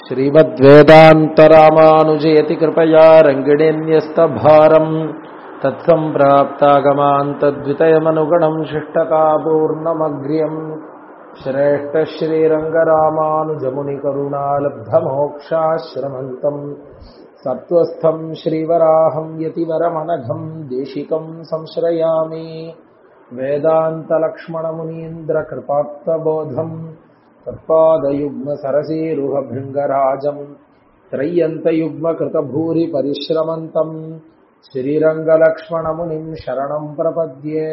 श्रीमद्वेदान्तरामानुजयति कृपया रङ्गिणीन्यस्तभारम् तत्सम्प्राप्तागमान्तद्वितयमनुगणम् शिष्टकापूर्णमग्र्यम् श्रेष्ठश्रीरङ्गरामानुजमुनिकरुणालब्धमोक्षाश्रमन्तम् सत्त्वस्थम् श्रीवराहम् यतिवरमनघम् देशिकम् संश्रयामि वेदान्तलक्ष्मणमुनीन्द्रकृपात्तबोधम् तत्पादयुग्मसरसीरुहभृङ्गराजम् त्रय्यन्तयुग्मकृतभूरिपरिश्रमन्तम् श्रीरङ्गलक्ष्मणमुनिम् शरणम् प्रपद्ये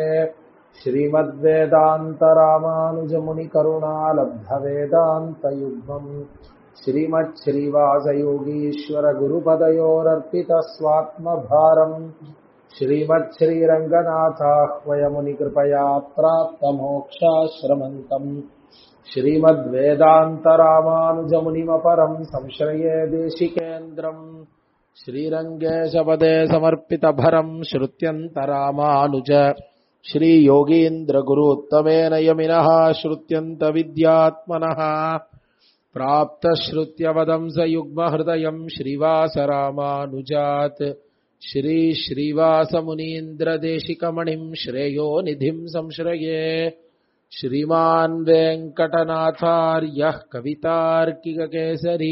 श्रीमद्वेदान्तरामानुजमुनिकरुणालब्धवेदान्तयुग्मम् श्रीमच्छ्रीवासयोगीश्वरगुरुपदयोरर्पितस्वात्मभारम् श्रीमच्छ्रीरङ्गनाथाह्वयमुनिकृपया प्राप्तमोक्षाश्रमन्तम् श्रीमद्वेदान्तरामानुजमुनिमपरम् संश्रये देशिकेन्द्रम् श्रीरङ्गेशपदे समर्पितभरम् श्रुत्यन्तरामानुज श्रीयोगीन्द्रगुरुत्तमेन यमिनः श्रुत्यन्तविद्यात्मनः प्राप्तश्रुत्यवदम् स युग्महृदयम् श्रीवासरामानुजात् श्रीश्रीवासमुनीन्द्रदेशिकमणिम् श्रेयो निधिम् संश्रये श्रीमान् वेङ्कटनाथार्यः कवितार्किककेसरी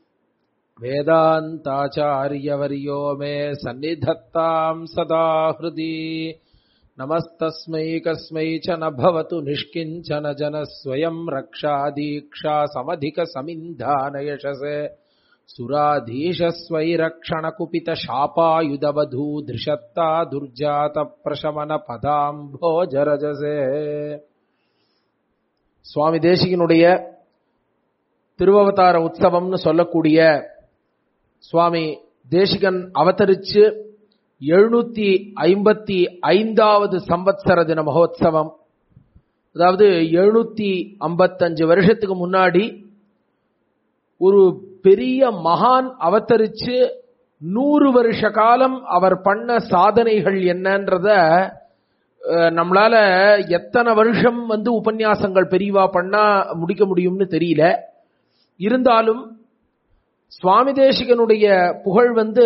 वेदान्ताचार्यवर्यो मे सन्निधत्ताम् सदा हृदि नमस्तस्मै कस्मै च न भवतु निष्किञ्चन जनः स्वयम् रक्षादीक्षा समधिकसमिन्धानयशसे सुराधीशस्वैरक्षणकुपितशापायुधवधूधृषत्ता दुर्जातप्रशमनपदाम्भोजरजसे சுவாமி தேசிகனுடைய திருவவதார உற்சவம்னு சொல்லக்கூடிய சுவாமி தேசிகன் அவதரிச்சு எழுநூத்தி ஐம்பத்தி ஐந்தாவது சம்பத்சர தின மகோத்சவம் அதாவது எழுநூத்தி ஐம்பத்தஞ்சு வருஷத்துக்கு முன்னாடி ஒரு பெரிய மகான் அவதரிச்சு நூறு வருஷ காலம் அவர் பண்ண சாதனைகள் என்னன்றத நம்மளால எத்தனை வருஷம் வந்து உபன்யாசங்கள் பெரியவா பண்ணா முடிக்க முடியும்னு தெரியல இருந்தாலும் சுவாமி தேசிகனுடைய புகழ் வந்து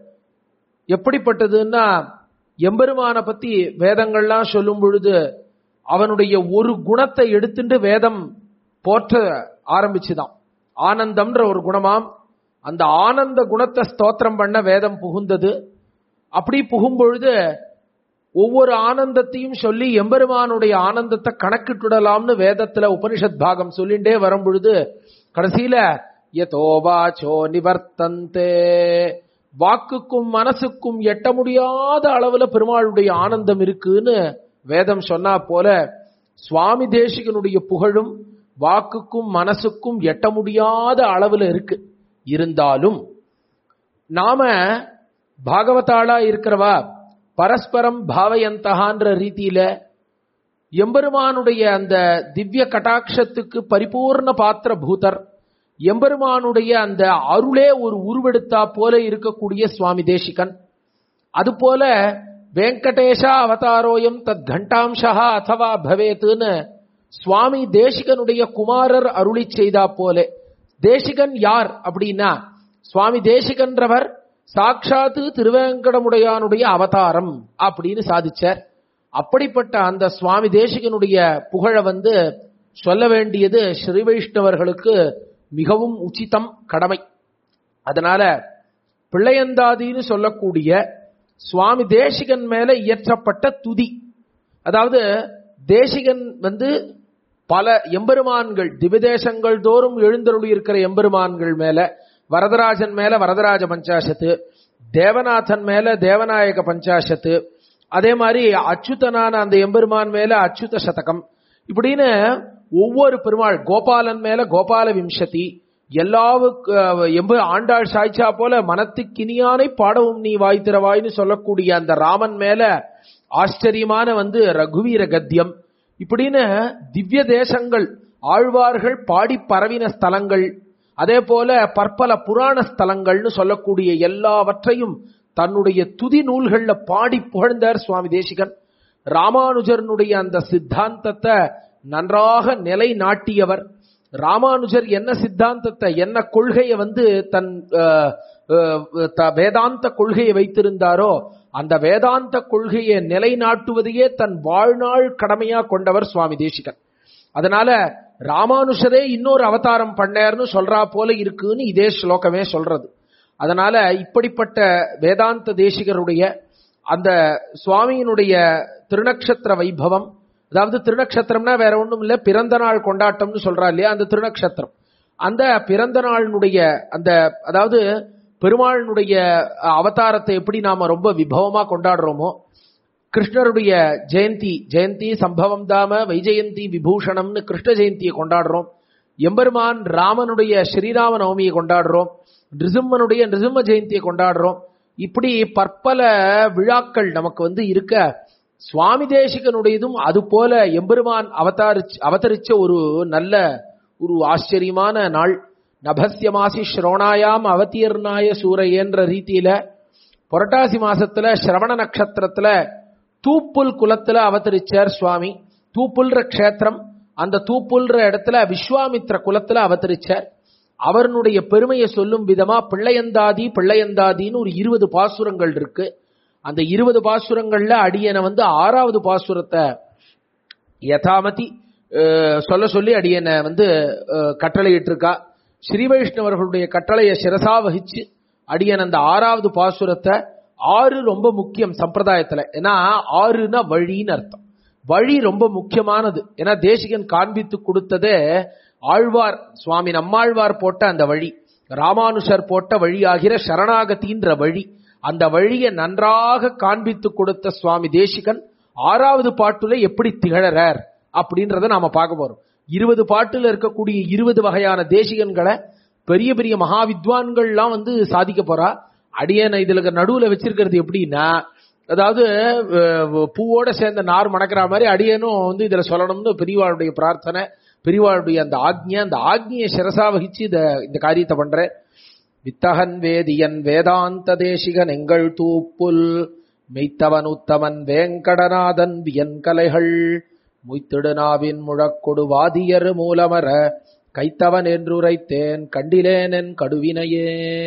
எப்படிப்பட்டதுன்னா எம்பெருமான பத்தி வேதங்கள்லாம் சொல்லும் பொழுது அவனுடைய ஒரு குணத்தை எடுத்துட்டு வேதம் போற்ற ஆரம்பிச்சுதான் ஆனந்தம்ன்ற ஒரு குணமாம் அந்த ஆனந்த குணத்தை ஸ்தோத்திரம் பண்ண வேதம் புகுந்தது அப்படி புகும்பொழுது ஒவ்வொரு ஆனந்தத்தையும் சொல்லி எம்பெருமானுடைய ஆனந்தத்தை கணக்கிட்டுடலாம்னு வேதத்துல உபனிஷத் பாகம் சொல்லிண்டே வரும் பொழுது கடைசியில யதோபாச்சோ நிவர்த்தந்தே வாக்குக்கும் மனசுக்கும் எட்ட முடியாத அளவுல பெருமாளுடைய ஆனந்தம் இருக்குன்னு வேதம் சொன்னா போல சுவாமி தேசிகனுடைய புகழும் வாக்குக்கும் மனசுக்கும் எட்ட முடியாத அளவுல இருக்கு இருந்தாலும் நாம பாகவதாளா இருக்கிறவா பரஸ்பரம் பாவயந்தகான்ற ரீதியில எம்பெருமானுடைய அந்த திவ்ய கட்டாட்சத்துக்கு பரிபூர்ண பாத்திர பூதர் எம்பெருமானுடைய அந்த அருளே ஒரு உருவெடுத்தா போல இருக்கக்கூடிய சுவாமி தேசிகன் அதுபோல வெங்கடேஷா அவதாரோயம் தத் கண்டாம்சா அதவா பவேத்துன்னு சுவாமி தேசிகனுடைய குமாரர் அருளி செய்தா போல தேசிகன் யார் அப்படின்னா சுவாமி தேசிகன்றவர் சாட்சாத்து திருவேங்கடமுடையானுடைய அவதாரம் அப்படின்னு சாதிச்சார் அப்படிப்பட்ட அந்த சுவாமி தேசிகனுடைய புகழ வந்து சொல்ல வேண்டியது ஸ்ரீ வைஷ்ணவர்களுக்கு மிகவும் உச்சிதம் கடமை அதனால பிள்ளையந்தாதின்னு சொல்லக்கூடிய சுவாமி தேசிகன் மேல இயற்றப்பட்ட துதி அதாவது தேசிகன் வந்து பல எம்பெருமான்கள் திவிதேசங்கள் தோறும் எழுந்தருளி இருக்கிற எம்பெருமான்கள் மேல வரதராஜன் மேல வரதராஜ பஞ்சாசத்து தேவநாதன் மேல தேவநாயக பஞ்சாசத்து அதே மாதிரி அச்சுதனான அந்த எம்பெருமான் மேல அச்சுத சதகம் இப்படின்னு ஒவ்வொரு பெருமாள் கோபாலன் மேல கோபால விம்சதி எல்லாவுக்கு எம்ப ஆண்டாள் சாய்ச்சா போல மனத்துக்கினியானை பாடவும் நீ வாய்த்திரவாய்னு சொல்லக்கூடிய அந்த ராமன் மேல ஆச்சரியமான வந்து ரகுவீர கத்தியம் இப்படின்னு திவ்ய தேசங்கள் ஆழ்வார்கள் பாடி பரவின ஸ்தலங்கள் அதே போல பற்பல புராண ஸ்தலங்கள்னு சொல்லக்கூடிய எல்லாவற்றையும் தன்னுடைய துதி நூல்கள்ல பாடி புகழ்ந்தார் சுவாமி தேசிகன் ராமானுஜரனுடைய அந்த சித்தாந்தத்தை நன்றாக நிலை நாட்டியவர் ராமானுஜர் என்ன சித்தாந்தத்தை என்ன கொள்கையை வந்து தன் அஹ், அஹ், த- வேதாந்த கொள்கையை வைத்திருந்தாரோ அந்த வேதாந்த கொள்கையை நிலைநாட்டுவதையே தன் வாழ்நாள் கடமையா கொண்டவர் சுவாமி தேசிகன் அதனால ராமானுஷரே இன்னொரு அவதாரம் பண்ணார்னு சொல்றா போல இருக்குன்னு இதே ஸ்லோகமே சொல்றது அதனால இப்படிப்பட்ட வேதாந்த தேசிகருடைய அந்த சுவாமியினுடைய திருநக்ஷத்திர வைபவம் அதாவது திருநக்ஷத்திரம்னா வேற ஒண்ணும் இல்ல பிறந்த நாள் கொண்டாட்டம்னு சொல்றா இல்லையா அந்த திருநக்ஷத்திரம் அந்த பிறந்த நாளினுடைய அந்த அதாவது பெருமாளினுடைய அவதாரத்தை எப்படி நாம ரொம்ப விபவமா கொண்டாடுறோமோ கிருஷ்ணருடைய ஜெயந்தி ஜெயந்தி சம்பவம் தாம வைஜெயந்தி விபூஷணம்னு கிருஷ்ண ஜெயந்தியை கொண்டாடுறோம் எம்பெருமான் ராமனுடைய ஸ்ரீராம நவமியை கொண்டாடுறோம் நிருசிம்மனுடைய நிருசிம்ம ஜெயந்தியை கொண்டாடுறோம் இப்படி பற்பல விழாக்கள் நமக்கு வந்து இருக்க சுவாமி தேசிகனுடையதும் அது போல எம்பெருமான் அவதாரிச்சு அவதரிச்ச ஒரு நல்ல ஒரு ஆச்சரியமான நாள் நபஸ்ய மாசி ஸ்ரோணாயாம் அவதீர்ணாய சூரையன்ற ரீதியில புரட்டாசி மாசத்துல சிரவண நட்சத்திரத்துல தூப்புல் குலத்துல அவதரிச்சார் சுவாமி தூப்புல்ற க்ஷேத்திரம் அந்த தூப்புல்ற இடத்துல விஸ்வாமித்ர குலத்துல அவதரிச்சார் அவருடைய பெருமையை சொல்லும் விதமா பிள்ளையந்தாதி பிள்ளையந்தாதின்னு ஒரு இருபது பாசுரங்கள் இருக்கு அந்த இருபது பாசுரங்கள்ல அடியனை வந்து ஆறாவது பாசுரத்தை யதாமதி அஹ், சொல்ல சொல்லி அடியனை வந்து அஹ், கட்டளையிட்டிருக்கா ஸ்ரீ வைஷ்ணவர்களுடைய கட்டளையை சிரசா வகிச்சு அடியன் அந்த ஆறாவது பாசுரத்தை ஆறு ரொம்ப முக்கியம் சம்பிரதாயத்துல ஏன்னா ஆறுனா வழின்னு அர்த்தம் வழி ரொம்ப முக்கியமானது ஏன்னா தேசிகன் காண்பித்து கொடுத்ததே ஆழ்வார் சுவாமி நம்மாழ்வார் போட்ட அந்த வழி ராமானுஷர் போட்ட வழியாகிற சரணாகதின்ற வழி அந்த வழியை நன்றாக காண்பித்து கொடுத்த சுவாமி தேசிகன் ஆறாவது பாட்டுல எப்படி திகழறார் அப்படின்றத நாம பார்க்க போறோம் இருபது பாட்டுல இருக்கக்கூடிய இருபது வகையான தேசிகன்களை பெரிய பெரிய மகாவித்வான்கள்லாம் வந்து சாதிக்க போறா அடியனை இதுல நடுவுல வச்சிருக்கிறது எப்படின்னா அதாவது அஹ், பூவோட சேர்ந்த நார் மணக்கிற மாதிரி அடியனும் வந்து இதுல சொல்லணும்னு பெரியவாளுடைய பிரார்த்தனை பெரியவாளுடைய அந்த ஆக்ஞை அந்த ஆக்ஞையை சிரசா வகிச்சு இத இந்த காரியத்தை பண்றேன் வித்தகன் வேதியன் வேதாந்த தேசிகன் எங்கள் தூப்புல் மெய்த்தவன் உத்தமன் வேங்கடநாதன் வியன் கலைகள் முய்த்திடுநாவின் முழக்கொடு வாதியர் மூலமர கைத்தவன் என்றுரைத்தேன் கண்டிலேன் என் கடுவினையே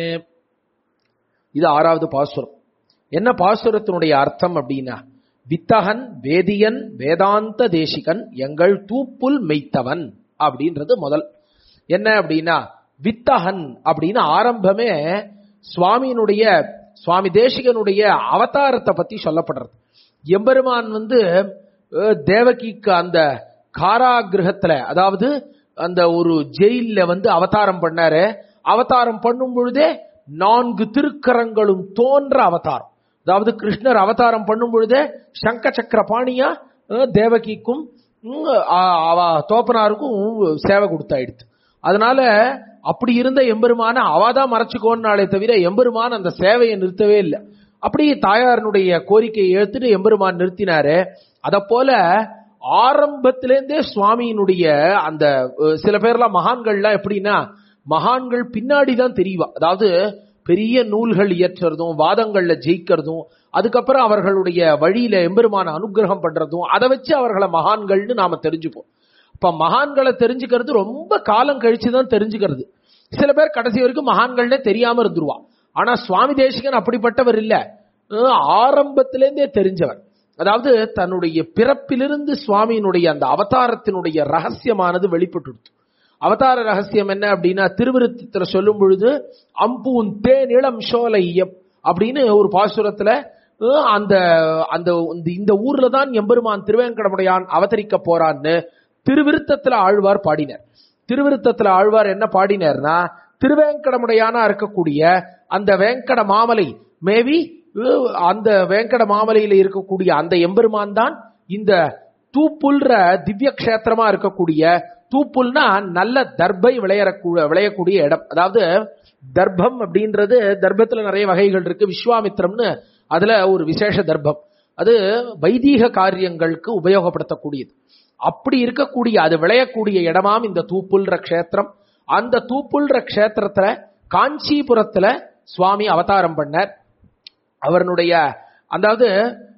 இது ஆறாவது பாசுரம் என்ன பாசுரத்தினுடைய அர்த்தம் அப்படின்னா வித்தகன் வேதியன் வேதாந்த தேசிகன் எங்கள் தூப்புல் மெய்த்தவன் அப்படின்றது முதல் என்ன அப்படின்னா வித்தகன் அப்படின்னு ஆரம்பமே சுவாமியினுடைய சுவாமி தேசிகனுடைய அவதாரத்தை பத்தி சொல்லப்படுறது எம்பெருமான் வந்து அஹ், தேவகிக்கு அந்த காராகிரகத்துல அதாவது அந்த ஒரு ஜெயில்ல வந்து அவதாரம் பண்ணாரு அவதாரம் பண்ணும் பொழுதே நான்கு திருக்கரங்களும் தோன்ற அவதாரம் அதாவது கிருஷ்ணர் அவதாரம் பண்ணும் பொழுதே சங்க சக்கர பாணியா அஹ், தேவகிக்கும் உம், அ- அவ தோப்பனாருக்கும் சேவை கொடுத்தாயிடுத்து அதனால அப்படி இருந்த எம்பெருமான அவாதான் மறைச்சுக்கோன்னாலே தவிர எம்பெருமான் அந்த சேவையை நிறுத்தவே இல்லை அப்படி தாயாரனுடைய கோரிக்கையை ஏத்துட்டு எம்பெருமான் நிறுத்தினாரு அத போல ஆரம்பத்திலேருந்தே சுவாமியினுடைய அந்த அஹ், சில பேர்லாம் மகான்கள்லாம் எப்படின்னா மகான்கள் பின்னாடி தான் தெரியவா அதாவது பெரிய நூல்கள் இயற்றுறதும் வாதங்கள்ல ஜெயிக்கிறதும் அதுக்கப்புறம் அவர்களுடைய வழியில எம்பெருமான அனுகிரகம் பண்றதும் அதை வச்சு அவர்களை மகான்கள்னு நாம தெரிஞ்சுப்போம் இப்ப மகான்களை தெரிஞ்சுக்கிறது ரொம்ப காலம் கழிச்சு தான் தெரிஞ்சுக்கிறது சில பேர் கடைசி வரைக்கும் மகான்கள்னே தெரியாம இருந்துருவா ஆனா சுவாமி தேசிகன் அப்படிப்பட்டவர் இல்ல அஹ் ஆரம்பத்திலேருந்தே தெரிஞ்சவர் அதாவது தன்னுடைய பிறப்பிலிருந்து சுவாமியினுடைய அந்த அவதாரத்தினுடைய ரகசியமானது வெளிப்பட்டுடுது அவதார ரகசியம் என்ன அப்படின்னா திருவிருத்தத்துல சொல்லும் பொழுது அம்பூன் தேன் இளம் சோலையம் அப்படின்னு ஒரு பாசுரத்துல அஹ், அந்த அந்த இந்த- இந்த ஊர்ல தான் எம்பெருமான் திருவேங்கடமுடையான் அவதரிக்க போறான்னு திருவிருத்தத்துல ஆழ்வார் பாடினார் திருவிருத்தத்துல ஆழ்வார் என்ன பாடினார்னா திருவேங்கடமுடையானா இருக்கக்கூடிய அந்த வேங்கட மாமலை மேபி அந்த வேங்கட மாமலையில இருக்கக்கூடிய அந்த எம்பெருமான் தான் இந்த தூப்புல்ற திவ்ய கஷேத்திரமா இருக்கக்கூடிய தூப்புல்னா நல்ல தர்பை விளையறக்கூ விளையக்கூடிய இடம் அதாவது தர்ப்பம் அப்படின்றது தர்ப்பத்துல நிறைய வகைகள் இருக்கு விஸ்வாமித்திரம்னு அதுல ஒரு விசேஷ தர்ப்பம் அது வைதீக காரியங்களுக்கு உபயோகப்படுத்தக்கூடியது அப்படி இருக்கக்கூடிய அது விளையக்கூடிய இடமாம் இந்த தூப்புல்ற க்ஷேத்திரம் அந்த தூப்புல்ற க்ஷேத்திரத்துல காஞ்சிபுரத்துல சுவாமி அவதாரம் பண்ணார் அவருடைய அதாவது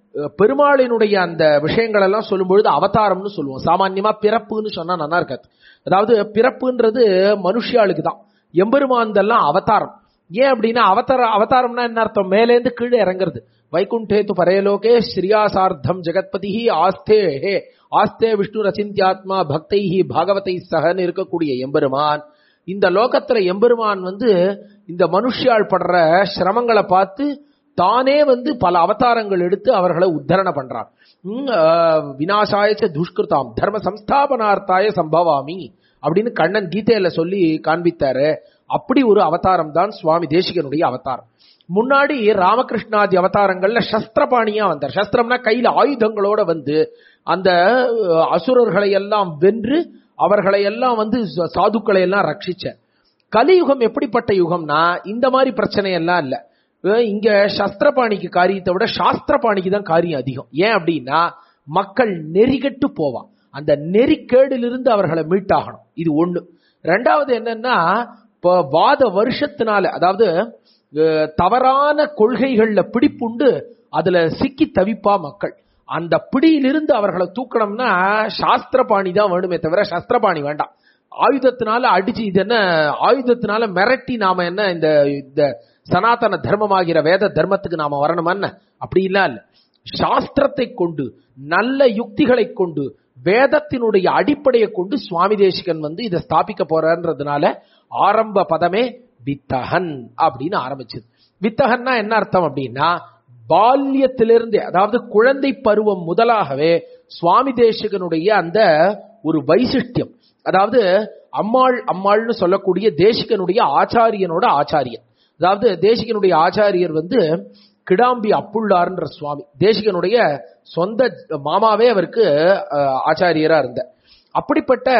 அஹ், பெருமாளினுடைய அந்த விஷயங்கள் எல்லாம் சொல்லும்பொழுது அவதாரம்னு சொல்லுவோம் சாமான்யமா பிறப்புன்னு சொன்னா நல்லா இருக்காது அதாவது பிறப்புன்றது மனுஷியாளுக்கு தான் எம்பெருமான்தெல்லாம் அவதாரம் ஏன் அப்படின்னா அவதார அவதாரம்னா என்ன அர்த்தம் மேலேந்து கீழே இறங்குறது வைகுண்டே து பரேலோகே ஸ்ரீயாசார்த்தம் ஜெகத்பதி ஆஸ்தே ஹே ஆஸ்தே விஷ்ணு ரச்சிந்தியாத்மா பக்தை பாகவதை சகன்னு இருக்கக்கூடிய எம்பெருமான் இந்த லோகத்துல எம்பெருமான் வந்து இந்த மனுஷியாள் படுற சிரமங்களை பார்த்து தானே வந்து பல அவதாரங்கள் எடுத்து அவர்களை உத்தரண பண்றான் உம், ஆஹ், விநாசாயச்ச துஷ்கிருதாம் தர்ம சம்ஸ்தாபனார்த்தாய சம்பவாமி அப்படின்னு கண்ணன் கீதையில சொல்லி காண்பித்தாரு அப்படி ஒரு அவதாரம் தான் சுவாமி தேசிகனுடைய அவதாரம் முன்னாடி ராமகிருஷ்ணாதி அவதாரங்கள்ல சஸ்திரபாணியா வந்தார் சஸ்திரம்னா கையில ஆயுதங்களோட வந்து அந்த அஹ், அசுரர்களை எல்லாம் வென்று அவர்களை எல்லாம் வந்து ச- சாதுக்களை எல்லாம் ரட்சிச்சார் கலியுகம் எப்படிப்பட்ட யுகம்னா இந்த மாதிரி பிரச்சனை எல்லாம் இல்ல அஹ் இங்க சஸ்திரபாணிக்கு காரியத்தை விட சாஸ்திரபாணிக்கு தான் காரியம் அதிகம் ஏன் அப்படின்னா மக்கள் நெறிகட்டு போவான் அந்த நெறிக்கேடிலிருந்து அவர்களை மீட்டாகணும் இது ஒண்ணு ரெண்டாவது என்னன்னா இப்போ வாத வருஷத்தினால அதாவது அஹ், தவறான கொள்கைகள்ல பிடிப்புண்டு அதுல சிக்கி தவிப்பா மக்கள் அந்த பிடியிலிருந்து அவர்களை தூக்கணும்னா சாஸ்திரபாணி தான் வேணுமே தவிர சஸ்திரபாணி வேண்டாம் ஆயுதத்தினால அடிச்சு இது என்ன ஆயுதத்தினால மிரட்டி நாம என்ன இந்த இந்த சனாதன தர்மமாகிற வேத தர்மத்துக்கு நாம வரணுமா என்ன அப்படி இல்ல இல்ல சாஸ்திரத்தை கொண்டு நல்ல யுக்திகளை கொண்டு வேதத்தினுடைய அடிப்படையை கொண்டு சுவாமி தேசிகன் வந்து இதை ஸ்தாபிக்க போறன்றதுனால ஆரம்ப பதமே வித்தகன் அப்படின்னு ஆரம்பிச்சது வித்தகன்னா என்ன அர்த்தம் அப்படின்னா பால்யத்திலிருந்தே அதாவது குழந்தை பருவம் முதலாகவே சுவாமி தேசிகனுடைய அந்த ஒரு வைசிஷ்டியம் அதாவது அம்மாள் அம்மாள்னு சொல்லக்கூடிய தேசிகனுடைய ஆச்சாரியனோட ஆச்சாரியன் அதாவது தேசிகனுடைய ஆச்சாரியர் வந்து கிடாம்பி அப்புள்ளார்ன்ற சுவாமி தேசிகனுடைய சொந்த மாமாவே அவருக்கு அஹ், ஆச்சாரியரா இருந்த அப்படிப்பட்ட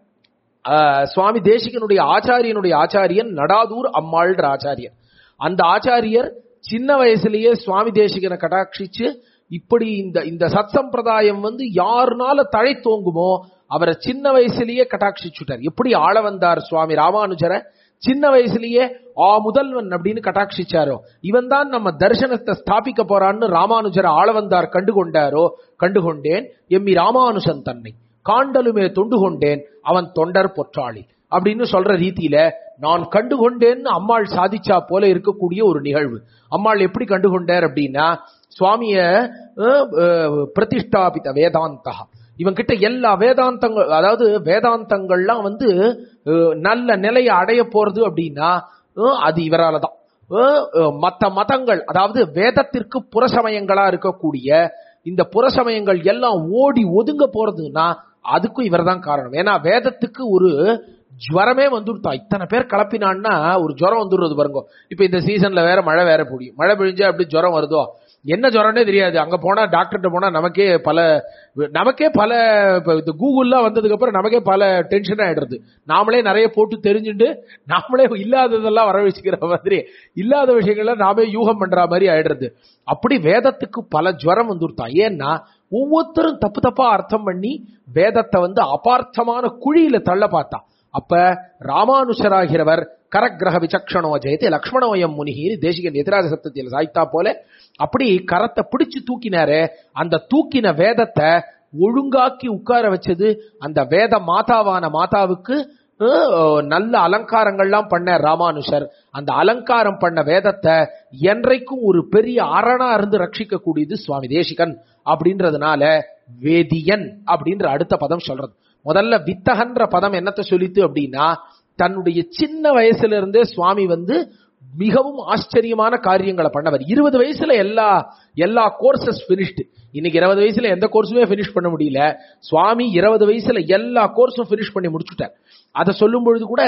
அஹ், சுவாமி தேசிகனுடைய ஆச்சாரியனுடைய ஆச்சாரியன் நடாதூர் அம்மாள்ன்ற ஆச்சாரியர் அந்த ஆச்சாரியர் சின்ன வயசுலயே சுவாமி தேசிகனை கடாட்சிச்சு இப்படி இந்த இந்த சத் சம்பிரதாயம் வந்து யாருனால தழை தோங்குமோ அவரை சின்ன வயசுலயே கட்டாட்சிச்சுட்டார் எப்படி ஆள வந்தார் சுவாமி ராமானுஜரை சின்ன வயசுலயே ஆ முதல்வன் அப்படின்னு கட்டாட்சிச்சாரோ இவன் தான் நம்ம தரிசனத்தை ஸ்தாபிக்க போறான்னு ராமானுஜரை ஆள வந்தார் கண்டு கொண்டாரோ கண்டு கொண்டேன் எம்மி ராமானுஜன் தன்னை காண்டலுமே தொண்டு கொண்டேன் அவன் தொண்டர் பொற்றாளி அப்படின்னு சொல்ற ரீதியில நான் கண்டு கொண்டேன்னு அம்மாள் சாதிச்சா போல இருக்கக்கூடிய ஒரு நிகழ்வு அம்மாள் எப்படி கண்டு கொண்டார் அப்படின்னா சுவாமிய அஹ், அஹ், பிரதிஷ்டாபித வேதாந்தா இவன் கிட்ட எல்லா வேதாந்தங்கள் அதாவது வேதாந்தங்கள்லாம் வந்து அஹ், நல்ல நிலையை அடைய போறது அப்படின்னா அஹ், அது இவரால தான் அஹ், அஹ், மத்த மதங்கள் அதாவது வேதத்திற்கு புறசமயங்களா இருக்கக்கூடிய இந்த புறசமயங்கள் எல்லாம் ஓடி ஒதுங்க போறதுன்னா அதுக்கும் இவர்தான் காரணம் ஏன்னா வேதத்துக்கு ஒரு ஜுவரமே வந்துருத்தா இத்தனை பேர் கலப்பினான்னா ஒரு ஜுரம் வந்துடுறது பாருங்க இப்ப இந்த சீசன்ல வேற மழை வேற பொடியும் மழை பெழிஞ்சா அப்படி ஜுரம் வருதோ என்ன ஜுரம்னே தெரியாது அங்க போனா டாக்டர்கிட்ட போனா நமக்கே பல நமக்கே பல இப்ப இந்த கூகுள்லாம் வந்ததுக்கு அப்புறம் நமக்கே பல டென்ஷன் ஆயிடுறது நாமளே நிறைய போட்டு தெரிஞ்சுட்டு நாமளே இல்லாததெல்லாம் வர வச்சுக்கிற மாதிரி இல்லாத விஷயங்கள்ல நாமே யூகம் பண்ற மாதிரி ஆயிடுறது அப்படி வேதத்துக்கு பல ஜுரம் வந்துருத்தான் ஏன்னா ஒவ்வொருத்தரும் தப்பு தப்பா அர்த்தம் பண்ணி வேதத்தை வந்து அபார்த்தமான குழியில தள்ள பார்த்தா அப்ப ராமானுஷராகிறவர் கரக்கிரக விசக்ஷணோ ஜெயத்தை லக்ஷ்மணோயம் முனிகிரி தேசிகன் எதிராஜ சப்தத்தில் சாய்த்தா போல அப்படி கரத்தை பிடிச்சு தூக்கினாரு அந்த தூக்கின வேதத்தை ஒழுங்காக்கி உட்கார வச்சது அந்த வேத மாதாவான மாதாவுக்கு அஹ், நல்ல அலங்காரங்கள்லாம் பண்ண ராமானுஷர் அந்த அலங்காரம் பண்ண வேதத்தை என்றைக்கும் ஒரு பெரிய அரணா இருந்து ரட்சிக்க கூடியது சுவாமி தேசிகன் அப்படின்றதுனால வேதியன் அப்படின்ற அடுத்த பதம் சொல்றது முதல்ல வித்தகன்ற பதம் என்னத்தை சொல்லித்து அப்படின்னா தன்னுடைய சின்ன வயசுல இருந்தே சுவாமி வந்து மிகவும் ஆச்சரியமான காரியங்களை பண்ணவர் இருபது வயசுல எல்லா எல்லா கோர்சஸ் பினிஷ்டு இன்னைக்கு இருபது வயசுல எந்த கோர்ஸுமே பினிஷ் பண்ண முடியல சுவாமி இருபது வயசுல எல்லா கோர்ஸும் பினிஷ் பண்ணி முடிச்சுட்டார் அதை சொல்லும் பொழுது கூட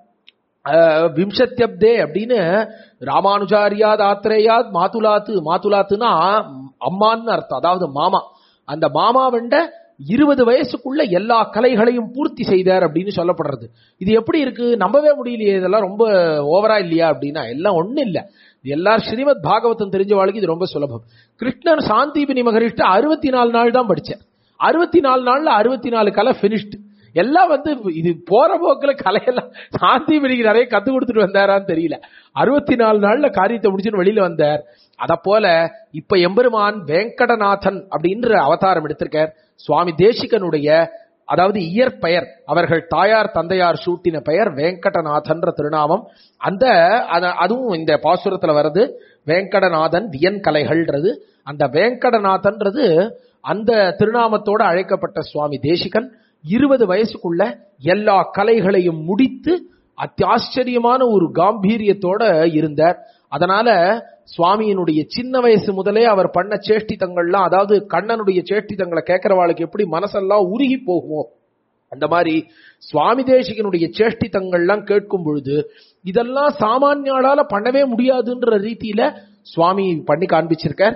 அஹ், விம்சத்யப்தே அப்படின்னு ராமானுஜாரியாத் ஆத்திரேயாத் மாதுலாத்து மாதுலாத்துனா அம்மான்னு அர்த்தம் அதாவது மாமா அந்த மாமா வண்ட இருபது வயசுக்குள்ள எல்லா கலைகளையும் பூர்த்தி செய்தார் அப்படின்னு சொல்லப்படுறது இது எப்படி இருக்கு நம்பவே முடியலையே இதெல்லாம் ரொம்ப ஓவரா இல்லையா அப்படின்னா எல்லாம் ஒண்ணு இல்ல இது எல்லாரும் ஸ்ரீமத் பாகவதம் தெரிஞ்சவாளுக்கு இது ரொம்ப சுலபம் கிருஷ்ணன் சாந்தீபினி மகரிஷ்ட அறுபத்தி நாலு நாள் தான் படிச்சேன் அறுபத்தி நாலு நாள்ல அறுபத்தி நாலு கலை பினிஷ்டு எல்லாம் வந்து இது போற போக்குல கலையெல்லாம் சாந்தி நிறைய கத்து கொடுத்துட்டு வந்தாரான்னு தெரியல அறுபத்தி நாலு நாள்ல காரியத்தை முடிச்சுன்னு வெளியில வந்தார் அத போல இப்ப எம்பெருமான் வெங்கடநாதன் அப்படின்ற அவதாரம் எடுத்திருக்கார் சுவாமி தேசிகனுடைய அதாவது இயற்பெயர் அவர்கள் தாயார் தந்தையார் சூட்டின பெயர் வெங்கடநாதன்ற திருநாமம் அந்த அத- அதுவும் இந்த பாசுரத்துல வருது வெங்கடநாதன் வியன் கலைகள்ன்றது அந்த வெங்கடநாதன்றது அந்த திருநாமத்தோட அழைக்கப்பட்ட சுவாமி தேசிகன் இருபது வயசுக்குள்ள எல்லா கலைகளையும் முடித்து அத்தியாச்சரியமான ஒரு காம்பீரியத்தோட இருந்தார் அதனால சுவாமியினுடைய சின்ன வயசு முதலே அவர் பண்ண சேஷ்டிதங்கள்லாம் அதாவது கண்ணனுடைய சேஷ்டிதங்களை கேட்கிறவாளுக்கு எப்படி மனசெல்லாம் உருகி போகுமோ அந்த மாதிரி சுவாமி தேசிகனுடைய சேஷ்டிதங்கள்லாம் கேட்கும் பொழுது இதெல்லாம் சாமானியாளால பண்ணவே முடியாதுன்ற ரீதியில சுவாமி பண்ணி காண்பிச்சிருக்கார்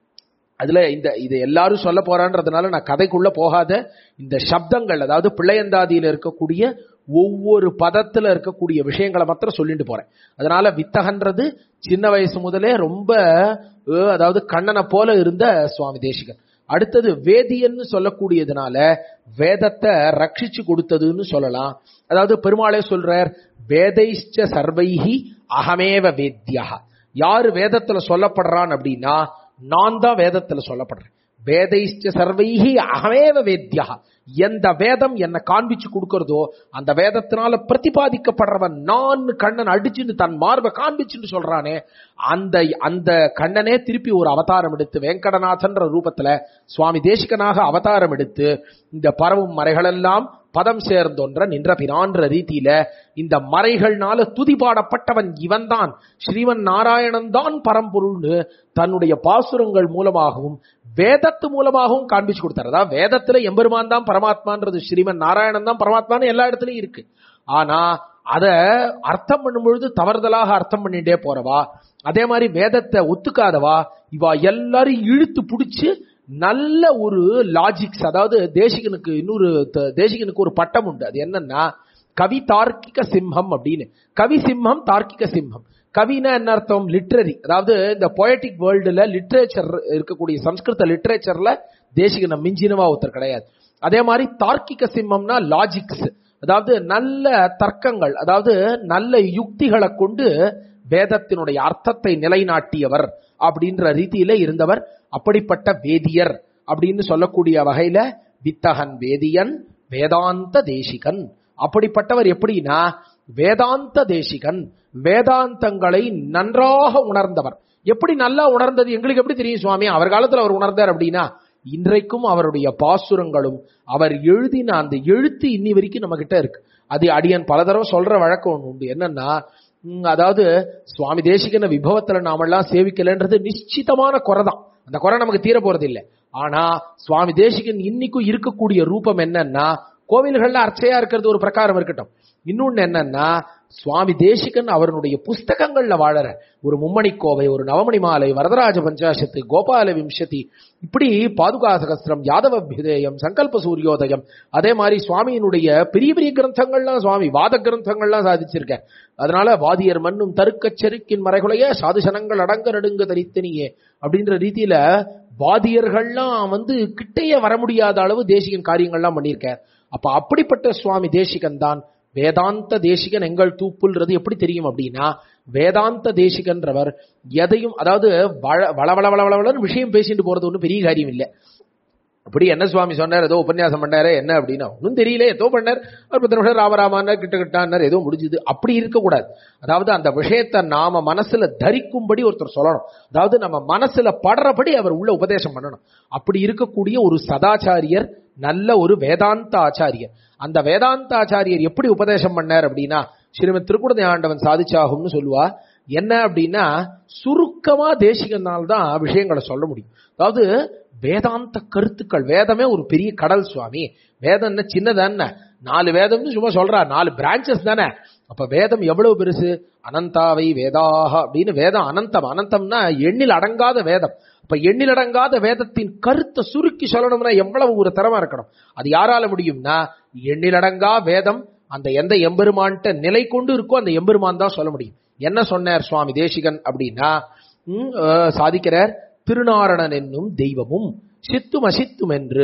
அதுல இந்த இது எல்லாரும் சொல்ல போறான்றதுனால நான் கதைக்குள்ள போகாத இந்த சப்தங்கள் அதாவது பிள்ளையந்தாதியில இருக்கக்கூடிய ஒவ்வொரு பதத்துல இருக்கக்கூடிய விஷயங்களை மாத்திரம் சொல்லிட்டு போறேன் அதனால வித்தகன்றது சின்ன வயசு முதலே ரொம்ப அஹ், அதாவது கண்ணனை போல இருந்த சுவாமி தேசிகன் அடுத்தது வேதியன்னு சொல்லக்கூடியதுனால வேதத்தை ரட்சிச்சு கொடுத்ததுன்னு சொல்லலாம் அதாவது பெருமாளே சொல்றார் வேதைஷ்ட சர்வைஹி அகமேவ வேத்யா யாரு வேதத்துல சொல்லப்படுறான் அப்படின்னா நான் தான் வேதத்துல சொல்லப்படுறேன் வேதைஷ்ட சர்வைஹி அகமேவ வேத்யா எந்த வேதம் என்ன காண்பிச்சு கொடுக்கறதோ அந்த வேதத்தினால பிரதிபாதிக்கப்படுறவன் நான் கண்ணன் அடிச்சுன்னு தன் மார்பை காண்பிச்சுன்னு சொல்றானே அந்த அந்த கண்ணனே திருப்பி ஒரு அவதாரம் எடுத்து வெங்கடநாதன்ற ரூபத்துல சுவாமி தேசிகனாக அவதாரம் எடுத்து இந்த பரவும் மறைகளெல்லாம் பதம் சேர்ந்தொன்ற நின்ற பிரான்ற ரீதியில இந்த மறைகள்னால துதிபாடப்பட்டவன் இவன்தான் ஸ்ரீவன் நாராயணன் தான் பரம்பொருள்னு தன்னுடைய பாசுரங்கள் மூலமாகவும் வேதத்து மூலமாகவும் காண்பிச்சு கொடுத்தார் அதாவது வேதத்துல எம்பெருமான் தான் பரமாத்மான்றது ஸ்ரீமன் நாராயணன் தான் பரமாத்மான்னு எல்லா இடத்துலயும் இருக்கு ஆனா அத அர்த்தம் பண்ணும் பொழுது தவறுதலாக அர்த்தம் பண்ணிட்டே போறவா அதே மாதிரி வேதத்தை ஒத்துக்காதவா இவா எல்லாரும் இழுத்து புடிச்சு நல்ல ஒரு லாஜிக்ஸ் அதாவது தேசிகனுக்கு இன்னொரு த- தேசிகனுக்கு ஒரு பட்டம் உண்டு அது என்னன்னா கவி தார்க்கிக சிம்மம் அப்படின்னு கவி சிம்மம் தார்க்கிக சிம்மம் கவினா என்ன அர்த்தம் லிட்ரரி அதாவது இந்த பொயட்டிக் வேர்ல்டுல லிட்ரேச்சர் இருக்கக்கூடிய சம்ஸ்கிருத லிட்ரேச்சர்ல தேசிகனை மிஞ்சினவா ஒருத்தர் கிடையாது அதே மாதிரி தார்க்கிக சிம்மம்னா லாஜிக்ஸ் அதாவது நல்ல தர்க்கங்கள் அதாவது நல்ல யுக்திகளை கொண்டு வேதத்தினுடைய அர்த்தத்தை நிலைநாட்டியவர் அப்படின்ற ரீதியில இருந்தவர் அப்படிப்பட்ட வேதியர் அப்படின்னு சொல்லக்கூடிய வகையில வித்தகன் வேதியன் வேதாந்த தேசிகன் அப்படிப்பட்டவர் எப்படின்னா வேதாந்த தேசிகன் வேதாந்தங்களை நன்றாக உணர்ந்தவர் எப்படி நல்லா உணர்ந்தது எங்களுக்கு எப்படி தெரியும் சுவாமி அவர் காலத்துல அவர் உணர்ந்தார் அப்படின்னா இன்றைக்கும் அவருடைய பாசுரங்களும் அவர் எழுதின அந்த எழுத்து இன்னி வரைக்கும் நம்ம கிட்ட இருக்கு அது அடியன் பல தடவை சொல்ற வழக்கம் ஒண்ணு உண்டு என்னன்னா ம், அதாவது சுவாமி தேசிகன விபவத்துல நாமெல்லாம் சேவிக்கலன்றது நிச்சிதமான குறை தான் அந்த குறை நமக்கு தீர போறது இல்லை ஆனா சுவாமி தேசிகன் இன்னைக்கும் இருக்கக்கூடிய ரூபம் என்னன்னா கோவில்கள்ல அர்ச்சையா இருக்கிறது ஒரு பிரகாரம் இருக்கட்டும் இன்னொன்னு என்னன்னா சுவாமி தேசிகன் அவருடைய புஸ்தகங்கள்ல வாழற ஒரு மும்மணி கோவை ஒரு நவமணி மாலை வரதராஜ பஞ்சாசத்து கோபால விம்சதி இப்படி பாதுகா சகஸ்திரம் யாதவபியுதயம் சங்கல்ப சூரியோதயம் அதே மாதிரி சுவாமியினுடைய பெரிய பெரிய கிரந்தங்கள்லாம் சுவாமி வாத கிரந்தங்கள்லாம் சாதிச்சிருக்க அதனால வாதியர் மண்ணும் தருக்கச் செருக்கின் மறைகுலைய சாதுசனங்கள் அடங்க நடுங்க தரித்தனியே அப்படின்ற ரீதியில வாதியர்கள்லாம் வந்து கிட்டையே வர முடியாத அளவு தேசிகன் காரியங்கள்லாம் பண்ணியிருக்கார் அப்ப அப்படிப்பட்ட சுவாமி தேசிகன் தான் வேதாந்த தேசிகன் எங்கள் தூப்புல்றது எப்படி தெரியும் அப்படின்னா வேதாந்த தேசிகன்றவர் எதையும் அதாவது வள வள வள வள வளன்னு விஷயம் பேசிட்டு போறது ஒன்றும் பெரிய காரியம் இல்லை அப்படி என்ன சுவாமி சொன்னார் ஏதோ உபன்யாசம் பண்ணாரு என்ன அப்படின்னா ஒன்றும் தெரியல ஏதோ பண்ணார் ஒரு பத்து நிமிஷம் ராமராமான்னார் கிட்ட கிட்டான்னார் ஏதோ முடிஞ்சுது அப்படி இருக்கக்கூடாது அதாவது அந்த விஷயத்தை நாம மனசுல தரிக்கும்படி ஒருத்தர் சொல்லணும் அதாவது நம்ம மனசுல படுறபடி அவர் உள்ள உபதேசம் பண்ணணும் அப்படி இருக்கக்கூடிய ஒரு சதாச்சாரியர் நல்ல ஒரு வேதாந்த ஆச்சாரியர் அந்த வேதாந்த ஆச்சாரியர் எப்படி உபதேசம் பண்ணார் அப்படின்னா ஸ்ரீமத் திருக்குடந்தை ஆண்டவன் சாதிச்சாகும்னு சொல்லுவா என்ன அப்படின்னா சுருக்கமா தேசிகனால் தான் விஷயங்களை சொல்ல முடியும் அதாவது வேதாந்த கருத்துக்கள் வேதமே ஒரு பெரிய கடல் சுவாமி வேதம் என்ன சின்னதான நாலு வேதம்னு சும்மா சொல்றா நாலு பிரான்ச்சஸ் தானே அப்ப வேதம் எவ்வளவு பெருசு அனந்தாவை வேதாக அப்படின்னு வேதம் அனந்தம் அனந்தம்னா எண்ணில் அடங்காத வேதம் அப்ப எண்ணில் அடங்காத வேதத்தின் கருத்தை சுருக்கி சொல்லணும்னா எவ்வளவு ஒரு திறமை இருக்கணும் அது யாரால முடியும்னா எண்ணில் அடங்கா வேதம் அந்த எந்த எம்பெருமான்ட்ட நிலை கொண்டு இருக்கோ அந்த எம்பெருமான் தான் சொல்ல முடியும் என்ன சொன்னார் சுவாமி தேசிகன் அப்படின்னா ம், அஹ், சாதிக்கிறார் திருநாரணன் என்னும் தெய்வமும் சித்தும் அசித்தும் என்று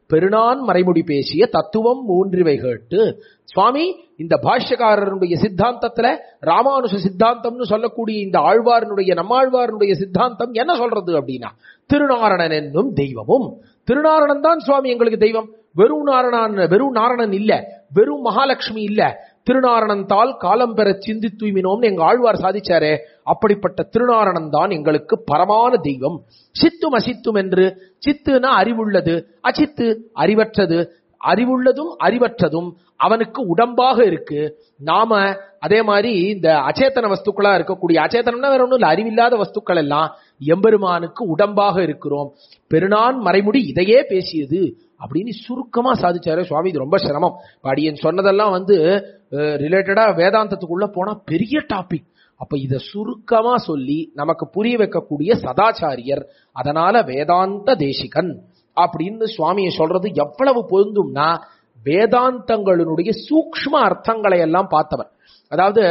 பெருநான் மறைமுடி பேசிய தத்துவம் மூன்றிவை கேட்டு சுவாமி இந்த பாஷ்யக்காரருடைய சித்தாந்தத்துல ராமானுஷ சித்தாந்தம்னு சொல்லக்கூடிய இந்த ஆழ்வாரனுடைய நம்மாழ்வாரனுடைய சித்தாந்தம் என்ன சொல்றது அப்படின்னா திருநாரணன் என்னும் தெய்வமும் திருநாரணன் தான் சுவாமி எங்களுக்கு தெய்வம் வெறும் நாரணன் வெறும் நாரணன் இல்ல வெறும் மகாலட்சுமி இல்ல திருநாரணன் தால் காலம் பெற சிந்தி தூய்மினோம்னு எங்க ஆழ்வார் சாதிச்சாரே அப்படிப்பட்ட திருநாரணன் தான் எங்களுக்கு பரமான தெய்வம் சித்தும் அசித்தும் என்று சித்துனா அறிவுள்ளது அச்சித்து அறிவற்றது அறிவுள்ளதும் அறிவற்றதும் அவனுக்கு உடம்பாக இருக்கு நாம அதே மாதிரி இந்த அச்சேதன வஸ்துக்களா இருக்கக்கூடிய அச்சேதனம்னா வேற ஒண்ணும் இல்ல அறிவில்லாத வஸ்துக்கள் எல்லாம் எம்பெருமானுக்கு உடம்பாக இருக்கிறோம் பெருநான் மறைமுடி இதையே பேசியது அப்படின்னு சுருக்கமா சாதிச்சாரு சுவாமி இது ரொம்ப சிரமம் அடியன் சொன்னதெல்லாம் வந்து ரிலேட்டடா வேதாந்தத்துக்குள்ள போனா பெரிய டாபிக் அப்ப இத சுருக்கமா சொல்லி நமக்கு புரிய வைக்கக்கூடிய சதாச்சாரியர் அதனால வேதாந்த தேசிகன் அப்படின்னு சுவாமியை சொல்றது எவ்வளவு பொருந்தும்னா வேதாந்தங்களினுடைய சூக்ஷ்ம அர்த்தங்களை எல்லாம் பார்த்தவர் அதாவது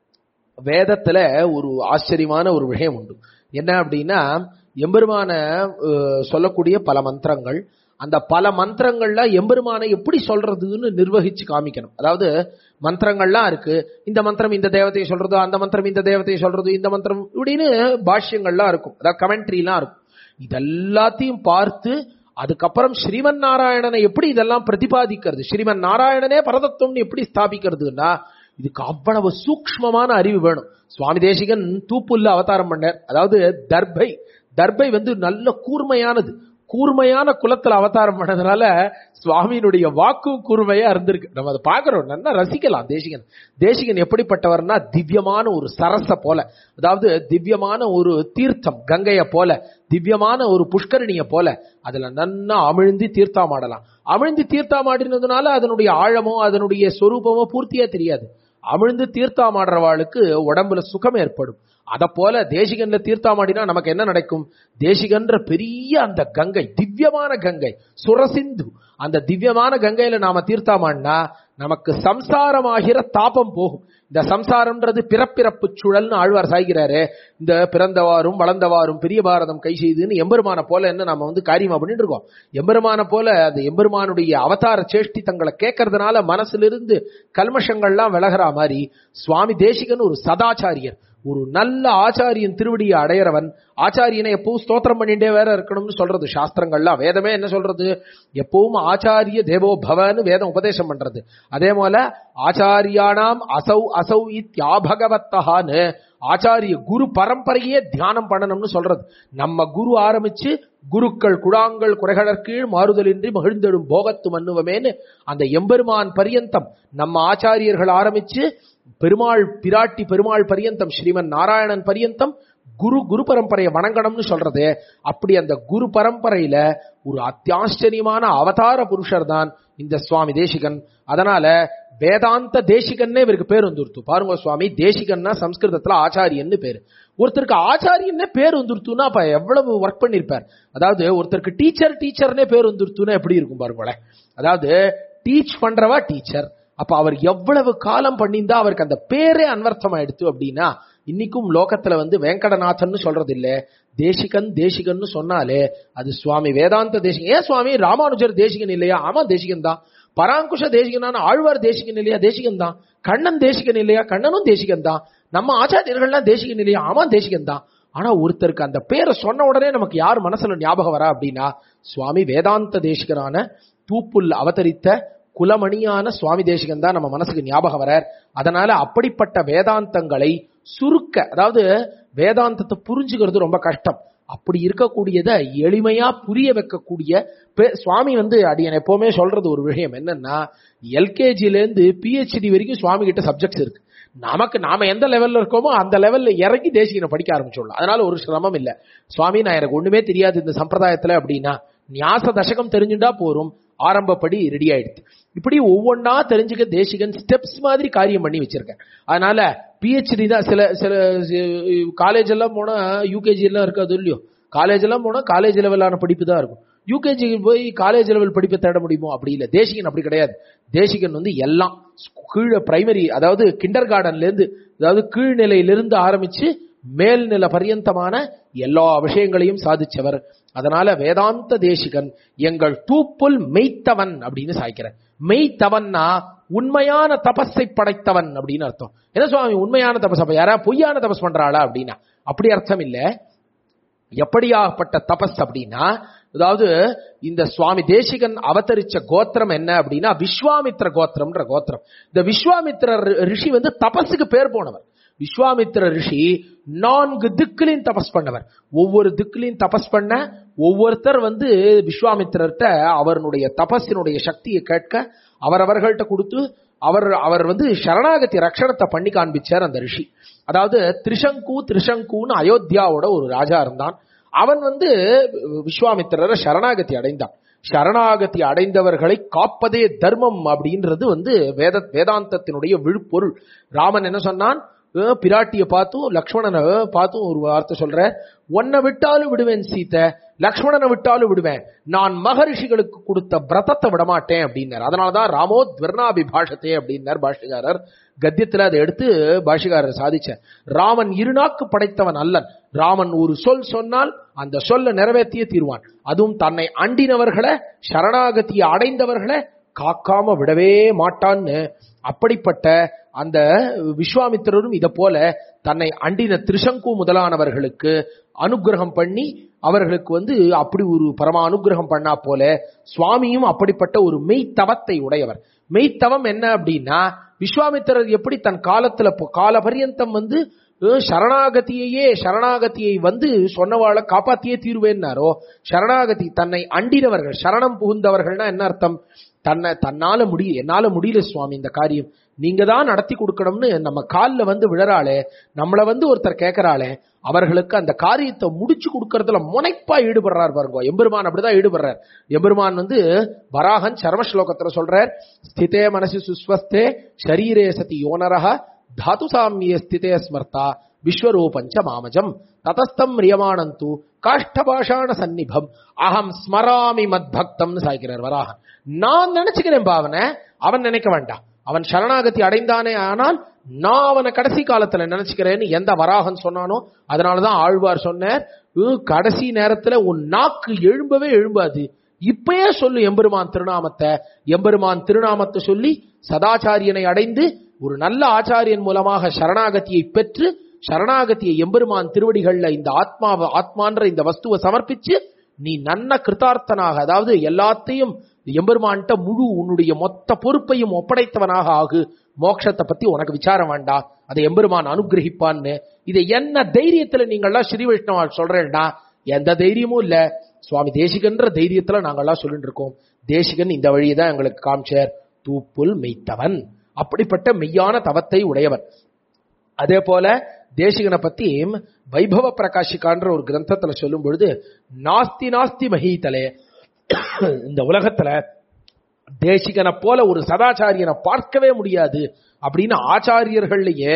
வேதத்துல ஒரு ஆச்சரியமான ஒரு விஷயம் உண்டு என்ன அப்படின்னா எம்பெருமான சொல்லக்கூடிய பல மந்திரங்கள் அந்த பல மந்திரங்கள்ல எம்பெருமானை எப்படி சொல்றதுன்னு நிர்வகிச்சு காமிக்கணும் அதாவது மந்திரங்கள்லாம் இருக்கு இந்த மந்திரம் இந்த தேவதையை சொல்றது அந்த மந்திரம் இந்த தேவதையை சொல்றது இந்த மந்திரம் இப்படின்னு பாஷ்யங்கள்லாம் இருக்கும் அதாவது கமெண்ட்ரிலாம் இருக்கும் இதெல்லாத்தையும் பார்த்து அதுக்கப்புறம் ஸ்ரீமன் நாராயணனை எப்படி இதெல்லாம் பிரதிபாதிக்கிறது ஸ்ரீமன் நாராயணனே பரதத்துவம்னு எப்படி ஸ்தாபிக்கிறதுன்னா இதுக்கு அவ்வளவு சூக்மமான அறிவு வேணும் சுவாமி தேசிகன் தூப்புல்ல அவதாரம் பண்ணார் அதாவது தர்பை தர்பை வந்து நல்ல கூர்மையானது கூர்மையான குலத்துல அவதாரம் பண்ணதுனால சுவாமியினுடைய வாக்கு கூர்மையா இருந்திருக்கு நம்ம அதை பாக்குறோம் நல்லா ரசிக்கலாம் தேசிகன் தேசிகன் எப்படிப்பட்டவர்னா திவ்யமான ஒரு சரச போல அதாவது திவ்யமான ஒரு தீர்த்தம் கங்கைய போல திவ்யமான ஒரு புஷ்கரணிய போல அதுல நன்னா அமிழ்ந்து தீர்த்தாமாடலாம் அமிழ்ந்து தீர்த்தாமாடினதுனால அதனுடைய ஆழமோ அதனுடைய சொரூபமோ பூர்த்தியா தெரியாது அமிழ்ந்து தீர்த்தாமாடுறவாளுக்கு உடம்புல சுகம் ஏற்படும் அத போல தேசிகன்ல தீர்த்தாமாடினா நமக்கு என்ன நடக்கும் தேசிகன்ற பெரிய அந்த கங்கை திவ்யமான கங்கை சுரசிந்து அந்த திவ்யமான கங்கையில நாம தீர்த்தாமாடினா நமக்கு சம்சாரமாகிற தாபம் போகும் இந்த சம்சாரம்ன்றது பிறப்பிறப்பு சுழல்னு ஆழ்வார் சாய்கிறாரு இந்த பிறந்தவாரும் வளர்ந்தவாரும் பெரிய பாரதம் கை செய்துன்னு எம்பெருமான போல என்ன நம்ம வந்து காரியமா பண்ணிட்டு இருக்கோம் எம்பெருமான போல அந்த எம்பெருமானுடைய அவதார சேஷ்டி தங்களை கேட்கறதுனால மனசிலிருந்து கல்மஷங்கள்லாம் விலகிற மாதிரி சுவாமி தேசிகன் ஒரு சதாச்சாரியர் ஒரு நல்ல ஆச்சாரியன் திருவடியை அடையறவன் ஆச்சாரியனை எப்பவும் ஸ்தோத்திரம் பண்ணிட்டே வேற இருக்கணும்னு சொல்றது சாஸ்திரங்கள்லாம் வேதமே என்ன சொல்றது எப்பவும் ஆச்சாரிய தேவோ பவன்னு வேதம் உபதேசம் பண்றது அதே போல ஆச்சாரியானாம் அசௌ அசௌ இத்யாபகவத்தகான்னு ஆச்சாரிய குரு பரம்பரையே தியானம் பண்ணணும்னு சொல்றது நம்ம குரு ஆரம்பிச்சு குருக்கள் குடாங்கள் குறைகளற்கீழ் மாறுதலின்றி மகிழ்ந்தெடும் போகத்து மன்னுவமேன்னு அந்த எம்பெருமான் பரியந்தம் நம்ம ஆச்சாரியர்கள் ஆரம்பிச்சு பெருமாள் பிராட்டி பெருமாள் பரியந்தம் ஸ்ரீமன் நாராயணன் பரியந்தம் குரு குரு பரம்பரையை வணங்கணும்னு சொல்றது அப்படி அந்த குரு பரம்பரையில ஒரு அத்தியாச்சரியமான அவதார புருஷர் தான் இந்த சுவாமி தேசிகன் அதனால வேதாந்த தேசிகன்னே இவருக்கு பேர் வந்துருத்து பாருங்க சுவாமி தேசிகன்னா சம்ஸ்கிருதத்துல ஆச்சாரியன்னு பேரு ஒருத்தருக்கு ஆச்சாரியன்னே பேர் வந்துருத்துனா அப்ப எவ்வளவு ஒர்க் பண்ணிருப்பார் அதாவது ஒருத்தருக்கு டீச்சர் டீச்சர்னே பேர் வந்துருத்துனா எப்படி இருக்கும் பாருங்களேன் அதாவது டீச் பண்றவா டீச்சர் அப்ப அவர் எவ்வளவு காலம் பண்ணியிருந்தா அவருக்கு அந்த பேரே அன்வர்த்தம் ஆயிடுத்து அப்படின்னா இன்னைக்கும் லோகத்துல வந்து வெங்கடநாதன் சொல்றது இல்ல தேசிகன் தேசிகன்னு சொன்னாலே அது சுவாமி வேதாந்த தேசிகன் ஏன் சுவாமி ராமானுஜர் தேசிகன் இல்லையா ஆமா தேசிகன் தான் பராங்குஷ தேசிகனான ஆழ்வார் தேசிகன் இல்லையா தேசிகன் தான் கண்ணன் தேசிகன் இல்லையா கண்ணனும் தேசிகன் தான் நம்ம ஆச்சாரியர்கள்லாம் தேசிகன் இல்லையா ஆமா தேசிகன் தான் ஆனா ஒருத்தருக்கு அந்த பேரை சொன்ன உடனே நமக்கு யார் மனசுல ஞாபகம் வரா அப்படின்னா சுவாமி வேதாந்த தேசிகனான தூப்புல் அவதரித்த குலமணியான சுவாமி தேசிகன் தான் நம்ம மனசுக்கு ஞாபகம் வரார் அதனால அப்படிப்பட்ட வேதாந்தங்களை சுருக்க அதாவது வேதாந்தத்தை புரிஞ்சுக்கிறது ரொம்ப கஷ்டம் அப்படி இருக்கக்கூடியதை எளிமையா புரிய வைக்கக்கூடிய சுவாமி வந்து அடியன் எப்பவுமே சொல்றது ஒரு விஷயம் என்னன்னா எல்கேஜில இருந்து பிஹெச்டி வரைக்கும் சுவாமி கிட்ட சப்ஜெக்ட்ஸ் இருக்கு நமக்கு நாம எந்த லெவல்ல இருக்கோமோ அந்த லெவல்ல இறங்கி தேசிகனை படிக்க ஆரம்பிச்சிடலாம் அதனால ஒரு சிரமம் இல்ல சுவாமி நான் எனக்கு ஒண்ணுமே தெரியாது இந்த சம்பிரதாயத்துல அப்படின்னா நியாச தசகம் தெரிஞ்சுட்டா போரும் ஆரம்பப்படி ரெடி ஆயிடுது இப்படி ஒவ்வொன்னா தெரிஞ்சுக்க தேசிகன் ஸ்டெப்ஸ் மாதிரி காரியம் பண்ணி வச்சிருக்கேன் அதனால பிஹெச்டி தான் சில சில காலேஜ் எல்லாம் போனா யூகேஜி எல்லாம் இருக்காது இல்லையோ காலேஜ் எல்லாம் போனா காலேஜ் லெவலான படிப்பு தான் இருக்கும் யூகேஜிக்கு போய் காலேஜ் லெவல் படிப்பை தேட முடியுமோ அப்படி இல்லை தேசிகன் அப்படி கிடையாது தேசிகன் வந்து எல்லாம் கீழே பிரைமரி அதாவது கிண்டர் கார்டன்ல இருந்து அதாவது கீழ்நிலையிலிருந்து ஆரம்பிச்சு மேல்நில பரியந்தமான எல்லா விஷயங்களையும் சாதிச்சவர் அதனால வேதாந்த தேசிகன் எங்கள் தூப்புல் மெய்த்தவன் அப்படின்னு சாய்க்கிறேன் மெய்த்தவன்னா உண்மையான தபஸை படைத்தவன் அப்படின்னு அர்த்தம் என்ன சுவாமி உண்மையான தபஸ் அப்ப யாரா பொய்யான தபஸ் பண்றாளா அப்படின்னா அப்படி அர்த்தம் இல்ல எப்படியாகப்பட்ட தபஸ் அப்படின்னா அதாவது இந்த சுவாமி தேசிகன் அவதரிச்ச கோத்திரம் என்ன அப்படின்னா விஸ்வாமித்ர கோத்திரம்ன்ற கோத்திரம் இந்த விஸ்வாமித்ர ரிஷி வந்து தபஸுக்கு பேர் போனவர் விஸ்வாமித்ர ரிஷி நான்கு திக்குலையும் தபஸ் பண்ணவர் ஒவ்வொரு திக்குலையும் தபஸ் பண்ண ஒவ்வொருத்தர் வந்து விஸ்வாமித்திரர்கிட்ட அவருடைய தபஸினுடைய சக்தியை கேட்க அவரவர்கள்ட்ட கொடுத்து அவர் அவர் வந்து சரணாகதி ரக்ஷணத்தை பண்ணி காண்பிச்சார் அந்த ரிஷி அதாவது திரிசங்கு திரிசங்குன்னு அயோத்தியாவோட ஒரு ராஜா இருந்தான் அவன் வந்து விஸ்வாமித்திரரை சரணாகதி அடைந்தான் சரணாகதி அடைந்தவர்களை காப்பதே தர்மம் அப்படின்றது வந்து வேத வேதாந்தத்தினுடைய விழுப்பொருள் ராமன் என்ன சொன்னான் அஹ் பிராட்டிய பார்த்தும் லக்ஷ்மணனை பார்த்தும் ஒரு வார்த்தை சொல்ற உன்னை விட்டாலும் விடுவேன் சீத்தை லக்ஷ்மணனை விட்டாலும் விடுவேன் நான் மகரிஷிகளுக்கு கொடுத்த பிரதத்தை விடமாட்டேன் அப்படின்னார் அதனாலதான் ராமோ துவர்ணாபிபாஷத்தே அப்படின்னார் பாஷிகாரர் கத்தியத்துல அதை எடுத்து பாஷிகாரர் சாதிச்சார் ராமன் இருநாக்கு படைத்தவன் அல்லன் ராமன் ஒரு சொல் சொன்னால் அந்த சொல்ல நிறைவேற்றிய தீர்வான் அதுவும் தன்னை அண்டினவர்களை சரணாகதியை அடைந்தவர்களை காக்காம விடவே மாட்டான்னு அப்படிப்பட்ட அந்த விஸ்வாமித்திரரும் இத போல தன்னை அண்டின திரிசங்கு முதலானவர்களுக்கு அனுகிரகம் பண்ணி அவர்களுக்கு வந்து அப்படி ஒரு பரம அனுகிரகம் பண்ணா போல சுவாமியும் அப்படிப்பட்ட ஒரு மெய்த்தவத்தை உடையவர் மெய்த்தவம் என்ன அப்படின்னா விஸ்வாமித்திரர் எப்படி தன் காலத்துல கால பரியந்தம் வந்து அஹ், சரணாகதியையே சரணாகதியை வந்து சொன்னவாளை காப்பாத்தியே தீர்வேன்னாரோ சரணாகதி தன்னை அண்டினவர்கள் சரணம் புகுந்தவர்கள்னா என்ன அர்த்தம் தன்னை தன்னால முடியும் என்னால முடியல சுவாமி இந்த காரியம் நீங்க தான் நடத்தி கொடுக்கணும்னு நம்ம கால்ல வந்து விழறாளே நம்மள வந்து ஒருத்தர் கேட்கறாளே அவர்களுக்கு அந்த காரியத்தை முடிச்சு கொடுக்கறதுல முனைப்பா ஈடுபடுறார் பாருங்க எம்பெருமான் அப்படிதான் ஈடுபடுறார் எம்பெருமான் வந்து வராகன் சர்ம ஸ்லோகத்துல சொல்றார் ஸ்திதே மனசு சுஸ்வஸ்தே ஷரீரே சதி யோனரஹ தாது சாமிய ஸ்திதே ஸ்மர்த்தா விஸ்வரூபஞ்ச மாமஜம் ததஸ்தம் ரியமானந்து காஷ்டபாஷாண சந்நிபம் அகம் ஸ்மராமி மத் பக்தம்னு சாய்க்கிறார் வராகன் நான் நினைச்சுக்கிறேன் பாவனை அவன் நினைக்க வேண்டாம் அவன் சரணாகதி அடைந்தானே ஆனால் நான் அவனை கடைசி காலத்துல நினைச்சுக்கிறேன்னு எந்த வராகன் சொன்னானோ அதனாலதான் ஆழ்வார் சொன்னார் "உ, கடைசி நேரத்துல உன் நாக்கு எழும்பவே எழும்பாது இப்பயே சொல்லு எம்பெருமான் திருநாமத்தை எம்பெருமான் திருநாமத்தை சொல்லி சதாச்சாரியனை அடைந்து ஒரு நல்ல ஆச்சாரியன் மூலமாக சரணாகதியை பெற்று சரணாகதியை எம்பெருமான் திருவடிகள்ல இந்த ஆத்மாவை ஆத்மான்ற இந்த வஸ்துவை சமர்ப்பிச்சு நீ நன்ன கிருதார்த்தனாக அதாவது எல்லாத்தையும் எம்பெருமான்ட்ட முழு உன்னுடைய மொத்த பொறுப்பையும் ஒப்படைத்தவனாக ஆகு மோட்சத்தை பத்தி உனக்கு விசாரம் வேண்டாம் அதை எம்பெருமான் அனுகிரகிப்பான்னு இதை என்ன தைரியத்துல நீங்கள்லாம் ஸ்ரீ வைஷ்ணவால் சொல்றேன்டா எந்த தைரியமும் இல்ல சுவாமி தேசிகன்ற தைரியத்துல நாங்கெல்லாம் சொல்லிட்டு இருக்கோம் தேசிகன் இந்த வழியை தான் எங்களுக்கு காமிச்சார் தூப்புல் மெய்த்தவன் அப்படிப்பட்ட மெய்யான தவத்தை உடையவன் அதே போல தேசிகனை பத்தி வைபவ பிரகாஷிகான்ற ஒரு கிரந்தத்துல சொல்லும் பொழுது நாஸ்தி நாஸ்தி மஹீதலே இந்த உலகத்துல தேசிகனை போல ஒரு சதாச்சாரியனை பார்க்கவே முடியாது அப்படின்னு ஆச்சாரியர்கள்லயே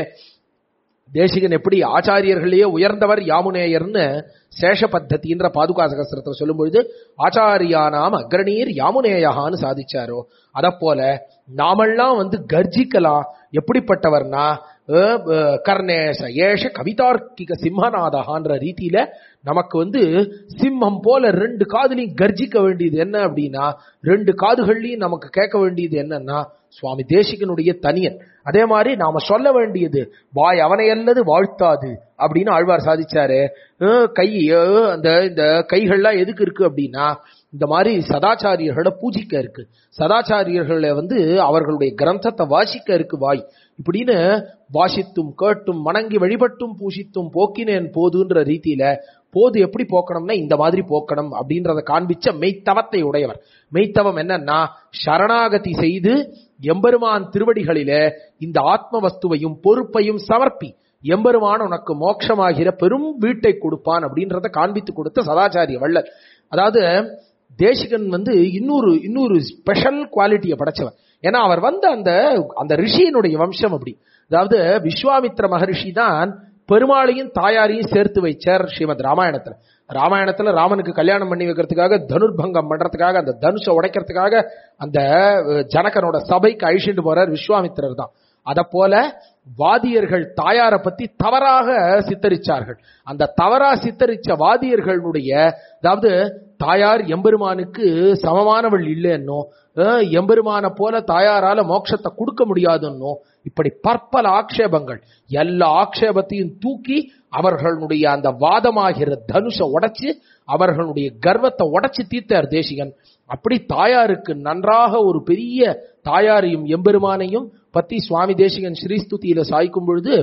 தேசிகன் எப்படி ஆச்சாரியர்களையே உயர்ந்தவர் யாமுனேயர்னு சேஷ பத்ததின்ற பாதுகா சகசிரத்தில் சொல்லும் பொழுது ஆச்சாரியானாம் அக்ரணீர் யாமுனேயகான்னு சாதிச்சாரோ அத போல நாமெல்லாம் வந்து கர்ஜிக்கலாம் எப்படிப்பட்டவர்னா அஹ், அஹ், கர்ணேச ஏஷ கவிதார்க்கிக சிம்மநாதகான்ற ரீதியில நமக்கு வந்து சிம்மம் போல ரெண்டு காதுலையும் கர்ஜிக்க வேண்டியது என்ன அப்படின்னா ரெண்டு காதுகள்லையும் நமக்கு கேட்க வேண்டியது என்னன்னா சுவாமி தேசிகனுடைய தனியன் அதே மாதிரி நாம சொல்ல வேண்டியது வாய் அவனை அல்லது வாழ்த்தாது அப்படின்னு ஆழ்வார் சாதிச்சாரு அஹ் கை அஹ் அந்த இந்த கைகள்லாம் எதுக்கு இருக்கு அப்படின்னா இந்த மாதிரி சதாச்சாரியர்களை பூஜிக்க இருக்கு சதாச்சாரியர்களை வந்து அவர்களுடைய கிரந்தத்தை வாசிக்க இருக்கு வாய் இப்படின்னு வாசித்தும் கேட்டும் வணங்கி வழிபட்டும் பூசித்தும் போக்கினேன் போதுன்ற ரீதியில போது எப்படி போக்கணும்னா இந்த மாதிரி போக்கணும் அப்படின்றத காண்பிச்ச மெய்த்தவத்தை உடையவர் மெய்த்தவம் என்னன்னா சரணாகதி செய்து எம்பெருமான் திருவடிகளிலே இந்த ஆத்ம வஸ்துவையும் பொறுப்பையும் சமர்ப்பி எம்பெருமான் உனக்கு மோட்சமாகிற பெரும் வீட்டை கொடுப்பான் அப்படின்றத காண்பித்து கொடுத்த சதாச்சாரிய வள்ளல் அதாவது தேசிகன் வந்து இன்னொரு இன்னொரு ஸ்பெஷல் குவாலிட்டியை படைச்சவன் ஏன்னா அவர் வந்து அந்த அந்த ரிஷியினுடைய வம்சம் அப்படி அதாவது விஸ்வாமித்ர மகரிஷி தான் பெருமாளையும் தாயாரையும் சேர்த்து வைச்சார் ஸ்ரீமத் ராமாயணத்துல ராமாயணத்துல ராமனுக்கு கல்யாணம் பண்ணி வைக்கிறதுக்காக தனுர்பங்கம் பண்றதுக்காக அந்த தனுஷை உடைக்கிறதுக்காக அந்த அஹ், ஜனகனோட சபைக்கு அழிச்சுட்டு போறார் விஸ்வாமித்திரர் தான் அத போல வாதியர்கள் தாயாரை பத்தி தவறாக சித்தரிச்சார்கள் அந்த தவறா சித்தரிச்ச வாதியர்களுடைய அதாவது தாயார் எம்பெருமானுக்கு சமமானவள் இல்லைன்னோ அஹ், எம்பெருமான போல தாயாரால மோட்சத்தை கொடுக்க முடியாதுன்னோ இப்படி பற்பல ஆக்ஷேபங்கள் எல்லா ஆக்ஷேபத்தையும் தூக்கி அவர்களுடைய அந்த வாதமாகிற தனுஷ உடைச்சு அவர்களுடைய கர்வத்தை உடைச்சு தீர்த்தார் தேசிகன் அப்படி தாயாருக்கு நன்றாக ஒரு பெரிய தாயாரையும் எம்பெருமானையும் பத்தி சுவாமி தேசிகன் ஸ்ரீஸ்துதியில சாய்க்கும் பொழுது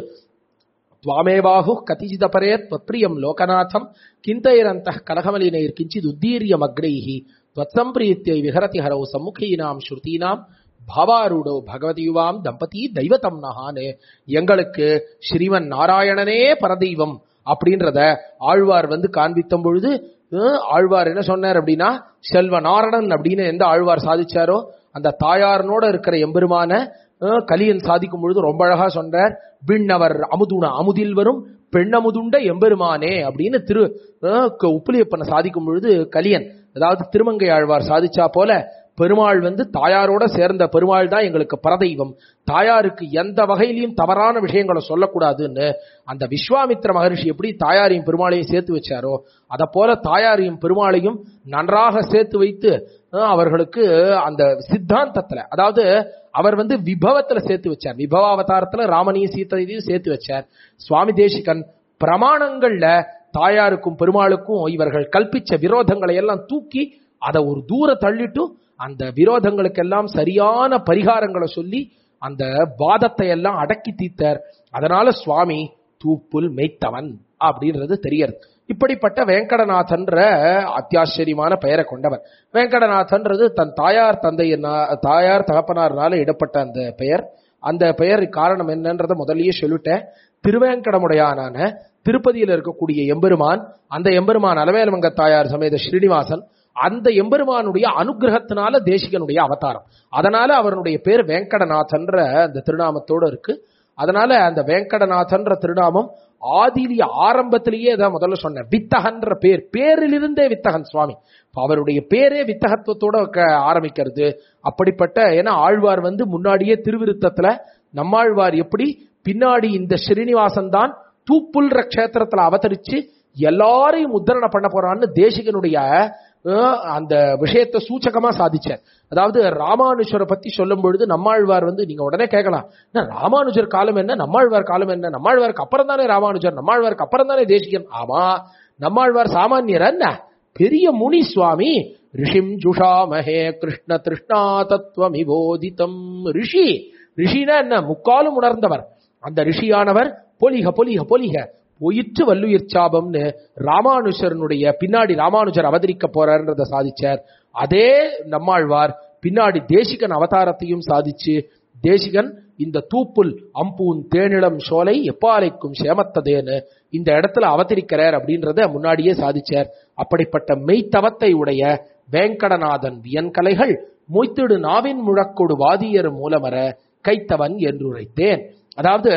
த்வாமேவாஹு கதிஜித பரேத் त्वत्प्रियं லோகநாதம் கிந்தயரந்தः கலகமலினைர் கிஞ்சித் உத்தீர்யம் அக்ரைஹி त्वत्सम्प्रीत्यै விஹரதி ஹரௌ சம்முகீனாம் ஸ்ருதீனாம் பாவாரூடோ பகவதியுவாம் தம்பதி தெய்வத்தம் நகானே எங்களுக்கு ஸ்ரீவன் நாராயணனே பரதெய்வம் அப்படின்றத ஆழ்வார் வந்து காண்பித்த பொழுது அஹ், ஆழ்வார் என்ன சொன்னார் அப்படின்னா செல்வ நாரணன் அப்படின்னு எந்த ஆழ்வார் சாதிச்சாரோ அந்த தாயாரனோட இருக்கிற எம்பெருமான அஹ், கலியன் சாதிக்கும் பொழுது ரொம்ப அழகா சொன்னார் விண்ணவர் அமுதுண அமுதில் வரும் பெண்ணமுதுண்ட எம்பெருமானே அப்படின்னு திரு அஹ், க- உப்புலியப்பனை சாதிக்கும் பொழுது கலியன் அதாவது திருமங்கை ஆழ்வார் சாதிச்சா போல பெருமாள் வந்து தாயாரோட சேர்ந்த பெருமாள் தான் எங்களுக்கு பரதெய்வம் தாயாருக்கு எந்த வகையிலையும் தவறான விஷயங்களை சொல்லக்கூடாதுன்னு அந்த விஸ்வாமித்திர மகரிஷி எப்படி தாயாரையும் பெருமாளையும் சேர்த்து வச்சாரோ அத போல தாயாரையும் பெருமாளையும் நன்றாக சேர்த்து வைத்து அஹ், அவர்களுக்கு அந்த சித்தாந்தத்துல அதாவது அவர் வந்து விபவத்துல சேர்த்து வச்சார் விபவாவதாரத்துல ராமனையும் சீதையையும் சேர்த்து வச்சார் சுவாமி தேசிகன் பிரமாணங்கள்ல தாயாருக்கும் பெருமாளுக்கும் இவர்கள் கல்பிச்ச விரோதங்களை எல்லாம் தூக்கி அதை ஒரு தூர தள்ளிட்டு அந்த விரோதங்களுக்கெல்லாம் சரியான பரிகாரங்களை சொல்லி அந்த வாதத்தை எல்லாம் அடக்கி தீர்த்தார் அதனால சுவாமி தூப்புல் மெய்த்தவன் அப்படின்றது தெரியறது இப்படிப்பட்ட வெங்கடநாதன்ற அத்தியாச்சரியமான பெயரை கொண்டவர் வெங்கடநாதன்றது தன் தாயார் தந்தையினா- தாயார் தகப்பனார்னால இடப்பட்ட அந்த பெயர் அந்த பெயர் காரணம் என்னன்றத முதல்லயே சொல்லிட்டேன் திருவேங்கடமுடையானான திருப்பதியில இருக்கக்கூடிய எம்பெருமான் அந்த எம்பெருமான் அலவேலமங்க தாயார் சமேத ஸ்ரீனிவாசன் அந்த எம்பெருமானுடைய அனுகிரகத்தினால தேசிகனுடைய அவதாரம் அதனால அவருடைய பேர் வெங்கடநாதன்ற அந்த திருநாமத்தோட இருக்கு அதனால அந்த வெங்கடநாதன்ற திருநாமம் ஆதியிலேயே ஆரம்பத்திலேயே தான் முதல்ல சொன்னேன் வித்தகன்ற பேர் பேரிலிருந்தே வித்தகன் சுவாமி இப்ப அவருடைய பேரே வித்தகத்துவத்தோட க- ஆரம்பிக்கிறது அப்படிப்பட்ட ஏன்னா ஆழ்வார் வந்து முன்னாடியே திருவிருத்தத்துல நம்மாழ்வார் எப்படி பின்னாடி இந்த ஸ்ரீனிவாசன் தான் தூப்புல்ற க்ஷேத்திரத்துல அவதரிச்சு எல்லாரையும் உத்தரண பண்ண போறான்னு தேசிகனுடைய அஹ், அந்த விஷயத்தை சூச்சகமா சாதிச்சார் அதாவது ராமானுஜரை பத்தி சொல்லும் பொழுது நம்மாழ்வார் வந்து நீங்க உடனே கேட்கலாம் என்ன ராமானுஜர் காலம் என்ன நம்மாழ்வார் காலம் என்ன நம்மாழ்வாருக்கு அப்புறம் தானே ராமானுஜர் நம்மாழ்வாருக்கு அப்புறம் தானே தேசிகன் ஆமா நம்மாழ்வார் சாமானியர் என்ன பெரிய முனி சுவாமி ரிஷிம் ஜுஷாமஹே கிருஷ்ண திருஷ்ணா தத்துவமிபோதிதம் ரிஷி ரிஷினா என்ன முக்காலும் உணர்ந்தவர் அந்த ரிஷியானவர் பொலிக பொலிக பொலிக போயிற்று வல்லுயிர் சாபம்னு ராமானுஜரனுடைய பின்னாடி ராமானுஜர் அவதரிக்க போறார்ன்றத சாதிச்சார் அதே நம்மாழ்வார் பின்னாடி தேசிகன் அவதாரத்தையும் சாதிச்சு தேசிகன் இந்த தூப்புல் அம்பூன் தேனிளம் சோலை எப்பாலைக்கும் சேமத்ததேன்னு இந்த இடத்துல அவதரிக்கிறார் அப்படின்றத முன்னாடியே சாதிச்சார் அப்படிப்பட்ட மெய்த்தவத்தை உடைய வேங்கடநாதன் வியன்கலைகள் மொய்த்திடு நாவின் முழக்கொடு வாதியர் மூலமர கைத்தவன் என்றுரைத்தேன் அதாவது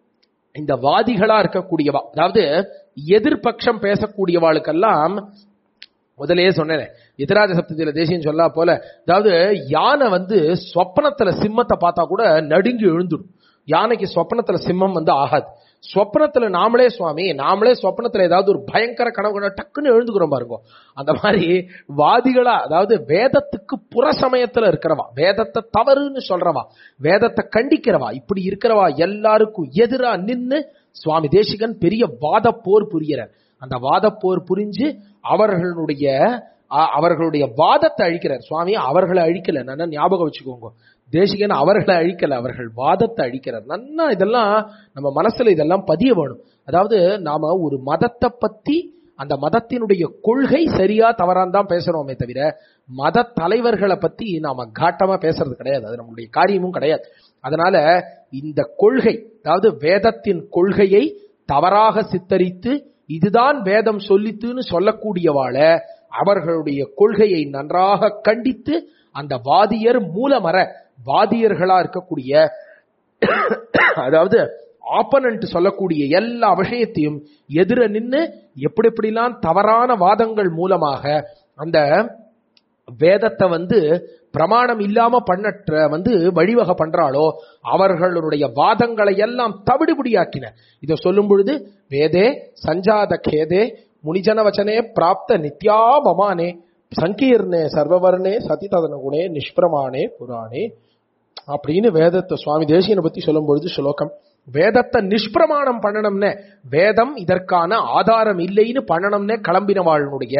இந்த வாதிகளா இருக்கக்கூடியவா அதாவது எதிர்பட்சம் பேசக்கூடியவாளுக்கெல்லாம் முதலே சொன்னேன் எதிராஜ சப்தத்தில தேசியம் சொல்லா போல அதாவது யானை வந்து சொப்பனத்துல சிம்மத்தை பார்த்தா கூட நடுங்கி எழுந்துடும் யானைக்கு சொப்பனத்துல சிம்மம் வந்து ஆகாது சொப்பனத்துல நாமளே சுவாமி நாமளே சொப்பனத்துல ஏதாவது ஒரு பயங்கர கனவு கண்டா டக்குன்னு எழுந்துக்கிறோம் பாருங்க அந்த மாதிரி வாதிகளா அதாவது வேதத்துக்கு புற சமயத்துல இருக்கிறவா வேதத்தை தவறுன்னு சொல்றவா வேதத்தை கண்டிக்கிறவா இப்படி இருக்கிறவா எல்லாருக்கும் எதிரா நின்னு சுவாமி தேசிகன் பெரிய வாத போர் புரியறார் அந்த வாதப்போர் புரிஞ்சு அவர்களுடைய அ- அவர்களுடைய வாதத்தை அழிக்கிறார் சுவாமி அவர்களை அழிக்கல நல்லா ஞாபகம் வச்சுக்கோங்க தேசிகன் அவர்களை அழிக்கல அவர்கள் வாதத்தை அழிக்கிறார் நன்னா இதெல்லாம் நம்ம மனசுல இதெல்லாம் பதிய வேணும் அதாவது நாம ஒரு மதத்தை பத்தி அந்த மதத்தினுடைய கொள்கை சரியா தவறான்னு தான் பேசுறோமே தவிர மத தலைவர்களை பத்தி நாம காட்டமா பேசுறது கிடையாது அது நம்முடைய காரியமும் கிடையாது அதனால இந்த கொள்கை அதாவது வேதத்தின் கொள்கையை தவறாக சித்தரித்து இதுதான் வேதம் சொல்லித்துன்னு சொல்லக்கூடியவாள அவர்களுடைய கொள்கையை நன்றாக கண்டித்து அந்த வாதியர் மூலமர வாதியர்களா இருக்கக்கூடிய அதாவது ஆப்பனண்ட் சொல்லக்கூடிய எல்லா விஷயத்தையும் எதிர நின்னு எப்படி எப்படிலாம் தவறான வாதங்கள் மூலமாக அந்த வேதத்தை வந்து பிரமாணம் இல்லாம பண்ணற்ற வந்து வழிவகை பண்றாளோ அவர்களுடைய வாதங்களை எல்லாம் தவிடுபடியாக்கின இதை சொல்லும் பொழுது வேதே சஞ்சாத கேதே முனிஜன வச்சனே பிராப்த நித்யாபமானே சங்கீர்ணே சர்வவர்ணே சதிததன குணே நிஷ்பிரமானே புராணே அப்படின்னு வேதத்தை சுவாமி தேசியனை பத்தி சொல்லும் பொழுது ஸ்லோகம் வேதத்தை நிஷ்பிரமாணம் பண்ணணும்னே வேதம் இதற்கான ஆதாரம் இல்லைன்னு பண்ணணும்னே கிளம்பினவாளுடைய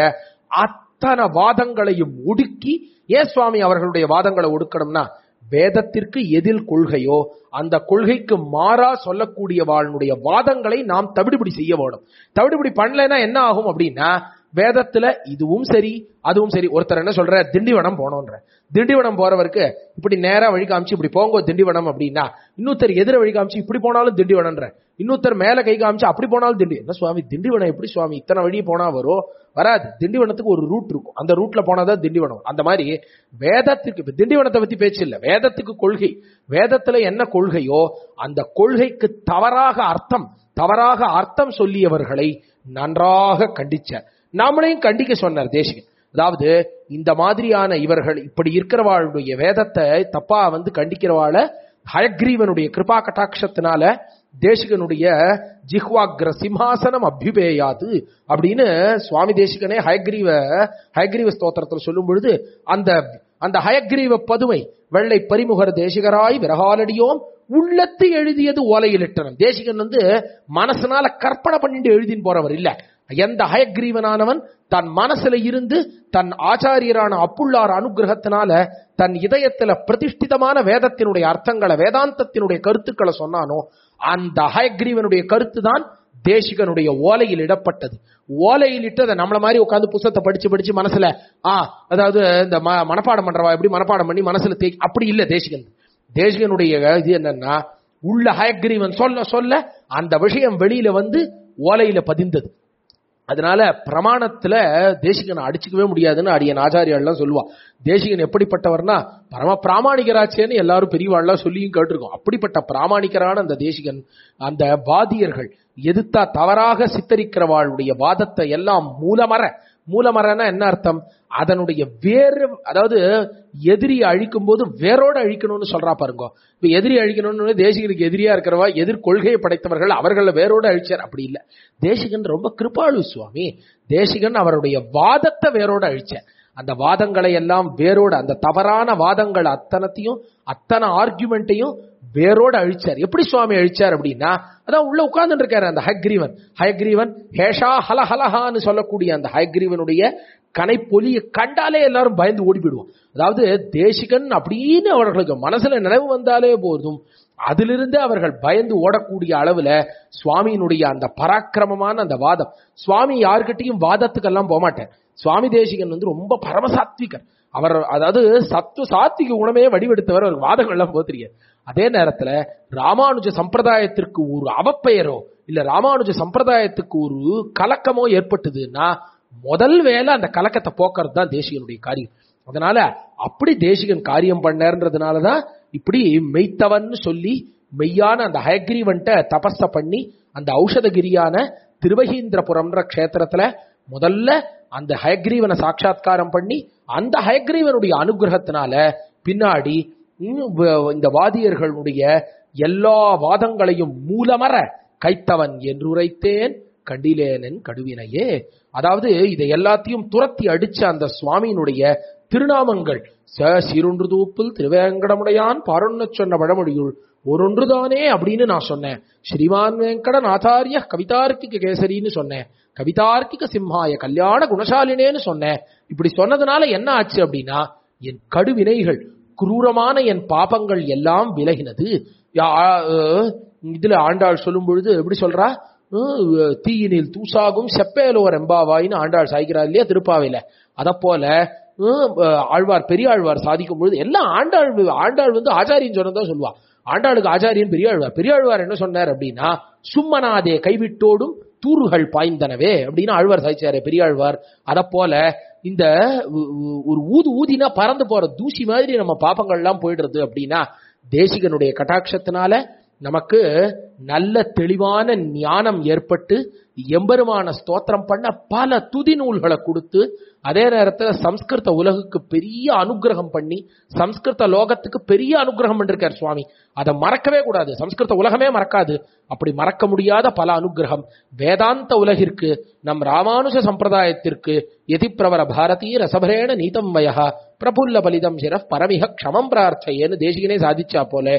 அத்தனை வாதங்களையும் ஒடுக்கி ஏன் சுவாமி அவர்களுடைய வாதங்களை ஒடுக்கணும்னா வேதத்திற்கு எதில் கொள்கையோ அந்த கொள்கைக்கு மாறா சொல்லக்கூடிய வாழ்னுடைய வாதங்களை நாம் தவிடுபடி செய்ய வேணும் தவிடுபடி பண்ணலைன்னா என்ன ஆகும் அப்படின்னா வேதத்துல இதுவும் சரி அதுவும் சரி ஒருத்தர் என்ன சொல்ற திண்டிவனம் போனோன்ற திண்டிவனம் போறவருக்கு இப்படி நேரா வழி காமிச்சு இப்படி போங்க திண்டிவனம் அப்படின்னா இன்னொருத்தர் எதிர வழி காமிச்சு இப்படி போனாலும் திண்டிவனம்ன்ற இன்னொருத்தர் மேல கை காமிச்சு அப்படி போனாலும் திண்டி என்ன சுவாமி திண்டிவனம் எப்படி சுவாமி இத்தனை வழி போனா வரும் வராது திண்டிவனத்துக்கு ஒரு ரூட் இருக்கும் அந்த ரூட்ல போனாதான் திண்டிவனம் அந்த மாதிரி வேதத்துக்கு இப்ப திண்டிவனத்தை பத்தி பேச்சு இல்ல வேதத்துக்கு கொள்கை வேதத்துல என்ன கொள்கையோ அந்த கொள்கைக்கு தவறாக அர்த்தம் தவறாக அர்த்தம் சொல்லியவர்களை நன்றாக கண்டிச்சார் நாமளையும் கண்டிக்க சொன்னார் தேசிகன் அதாவது இந்த மாதிரியான இவர்கள் இப்படி இருக்கிறவாளுடைய வேதத்தை தப்பா வந்து கண்டிக்கிறவாள ஹயக்ரீவனுடைய கிருபா கட்டாட்சத்தினால தேசிகனுடைய ஜிஹ்வாக்ர சிம்ஹாசனம் அபியுபேயாது அப்படின்னு சுவாமி தேசிகனே ஹயக்ரீவ ஹயக்ரீவ ஸ்தோத்திரத்தில் சொல்லும் பொழுது அந்த அந்த ஹயக்ரீவ பதுமை வெள்ளை பரிமுகர் தேசிகராய் விரகாலடியோம் உள்ளத்து எழுதியது ஓலையிலிட்டனம் தேசிகன் வந்து மனசனால கற்பனை பண்ணிட்டு எழுதின்னு போறவர் இல்ல எந்த ஹயக்ரீவனானவன் தன் மனசுல இருந்து தன் ஆச்சாரியரான அப்புள்ளார் அனுகிரகத்தினால தன் இதயத்துல பிரதிஷ்டிதமான வேதத்தினுடைய அர்த்தங்களை வேதாந்தத்தினுடைய கருத்துக்களை சொன்னானோ அந்த ஹயக்ரீவனுடைய கருத்து தான் தேசிகனுடைய ஓலையில் இடப்பட்டது ஓலையில் இட்டு அதை நம்மள மாதிரி உட்காந்து புத்தகத்தை படிச்சு படிச்சு மனசுல ஆ அதாவது இந்த ம- மனப்பாடம் பண்றவா எப்படி மனப்பாடம் பண்ணி மனசுல தே அப்படி இல்ல தேசிகன் தேசிகனுடைய இது என்னன்னா உள்ள ஹயக்ரீவன் சொல்ல சொல்ல அந்த விஷயம் வெளியில வந்து ஓலையில பதிந்தது அதனால பிரமாணத்துல தேசிகனை அடிச்சுக்கவே முடியாதுன்னு அடியன் ஆச்சாரியாள்லாம் சொல்லுவா தேசிகன் எப்படிப்பட்டவர்னா பரம பிராமணிகராச்சேன்னு எல்லாரும் பெரியவாள்லாம் சொல்லியும் கேட்டிருக்கோம் அப்படிப்பட்ட பிராமணிகரான அந்த தேசிகன் அந்த வாதியர்கள் எதிர்த்தா தவறாக சித்தரிக்கிறவாளுடைய வாதத்தை எல்லாம் மூலமர மூலமரன்னா என்ன அர்த்தம் அதனுடைய வேறு அதாவது எதிரியை அழிக்கும் போது வேரோட அழிக்கணும்னு சொல்றா பாருங்க இப்ப எதிரி அழிக்கணும்னு தேசிகனுக்கு எதிரியா இருக்கிறவா எதிர் கொள்கையை படைத்தவர்கள் அவர்களை வேரோட அழிச்சார் அப்படி இல்ல தேசிகன் ரொம்ப கிருபாளு சுவாமி தேசிகன் அவருடைய வாதத்தை வேரோட அழிச்சார் அந்த வாதங்களை எல்லாம் வேரோட அந்த தவறான வாதங்கள் அத்தனத்தையும் அத்தனை ஆர்குமெண்ட்டையும் வேரோட அழிச்சார் எப்படி சுவாமி அழிச்சார் அப்படின்னா அதான் உள்ள உட்கார்ந்துட்டு இருக்காரு அந்த ஹயக்ரீவன் ஹயக்ரீவன் ஹேஷா ஹலஹலஹான்னு சொல்லக்கூடிய அந்த ஹயக்ரீவனுடைய கனைப்பொலிய கண்டாலே எல்லாரும் பயந்து ஓடி போயிடுவோம் அதாவது தேசிகன் அப்படின்னு அவர்களுக்கு மனசுல நினைவு வந்தாலே போதும் அதிலிருந்து அவர்கள் பயந்து ஓடக்கூடிய அளவுல சுவாமியினுடைய அந்த பராக்கிரமமான அந்த வாதம் சுவாமி யாருக்கிட்டையும் வாதத்துக்கெல்லாம் போக மாட்டார் சுவாமி தேசிகன் வந்து ரொம்ப பரமசாத்விகர் அவர் அதாவது சத்துவ சாத்விக குணமே வடிவெடுத்தவர் அவருக்கு வாதங்கள்லாம் போக தெரியாது அதே நேரத்துல ராமானுஜ சம்பிரதாயத்திற்கு ஒரு அவப்பெயரோ இல்ல ராமானுஜ சம்பிரதாயத்துக்கு ஒரு கலக்கமோ ஏற்பட்டதுன்னா முதல் வேலை அந்த கலக்கத்தை போக்குறது தான் தேசிகனுடைய காரியம் அதனால அப்படி தேசிகன் காரியம் பண்ணன்றதுனாலதான் இப்படி மெய்த்தவன் சொல்லி மெய்யான அந்த ஹயக்ரீவன்ட்ட தபஸ பண்ணி அந்த ஔஷதகிரியான திருவகீந்திரபுரம்ன்ற க்ஷேத்திரத்துல முதல்ல அந்த ஹயக்ரீவனை சாட்சாத்காரம் பண்ணி அந்த ஹயக்ரீவனுடைய அனுகிரகத்தினால பின்னாடி இன்னும் வ- இந்த வாதியர்களுடைய எல்லா வாதங்களையும் மூலமர கைத்தவன் என்று உரைத்தேன் கண்டிலேனன் கடுவினையே அதாவது இதை எல்லாத்தையும் துரத்தி அடிச்ச அந்த சுவாமியினுடைய திருநாமங்கள் ச சீரொன்று தூப்பில் திருவேங்கடமுடையான் பாருண்ணச் சொன்ன பழமொழியுள் ஒரொன்றுதானே அப்படின்னு நான் சொன்னேன் ஸ்ரீமான் வெங்கடன் ஆச்சாரிய கவிதார்க்கிக கேசரின்னு சொன்னேன் கவிதார்க்கிக சிம்ஹாய கல்யாண குணசாலினேன்னு சொன்னேன் இப்படி சொன்னதுனால என்ன ஆச்சு அப்படின்னா என் கடுவினைகள் குரூரமான என் பாபங்கள் எல்லாம் விலகினது யா- அஹ், இதுல ஆண்டாள் சொல்லும் பொழுது எப்படி சொல்றா அஹ், தீயினில் தூசாகும் செப்பேலோர் எம்பாவாயின்னு ஆண்டாள் சாய்க்கிறார் இல்லையா திருப்பாவையில அத போல அஹ், ஆழ்வார் பெரிய ஆழ்வார் சாதிக்கும் பொழுது எல்லாம் ஆண்டாள் ஆண்டாள் வந்து ஆச்சாரியன் சொன்னதான் சொல்லுவா ஆண்டாளுக்கு ஆச்சாரியன் பெரியாழ்வார் பெரியாழ்வார் என்ன சொன்னார் அப்படின்னா சும்மனாதே கைவிட்டோடும் தூறுகள் பாய்ந்தனவே அப்படின்னு ஆழ்வார் சாய்ச்சாரு பெரியாழ்வார் அத போல இந்த உ- உ- ஒரு ஊது ஊதினா பறந்து போற தூசி மாதிரி நம்ம பாப்பங்கள்லாம் போயிடுறது அப்படின்னா தேசிகனுடைய கட்டாட்சத்தினால நமக்கு நல்ல தெளிவான ஞானம் ஏற்பட்டு எம்பெருமான ஸ்தோத்திரம் பண்ண பல துதி நூல்களை கொடுத்து அதே நேரத்துல சம்ஸ்கிருத உலகுக்கு பெரிய அனுகிரகம் பண்ணி சம்ஸ்கிருத லோகத்துக்கு பெரிய அனுகிரகம் பண்ணிருக்கார் சுவாமி அதை மறக்கவே கூடாது சம்ஸ்கிருத உலகமே மறக்காது அப்படி மறக்க முடியாத பல அனுகிரகம் வேதாந்த உலகிற்கு நம் ராமானுஜ சம்பிரதாயத்திற்கு எதிப்பிரவர பாரதி ரசபரேண நீதம் வயஹா பிரபுல்ல பலிதம் சிரப் பரமிக க்ஷமம் பிரார்த்தையேன்னு தேசிகனே சாதிச்சா போல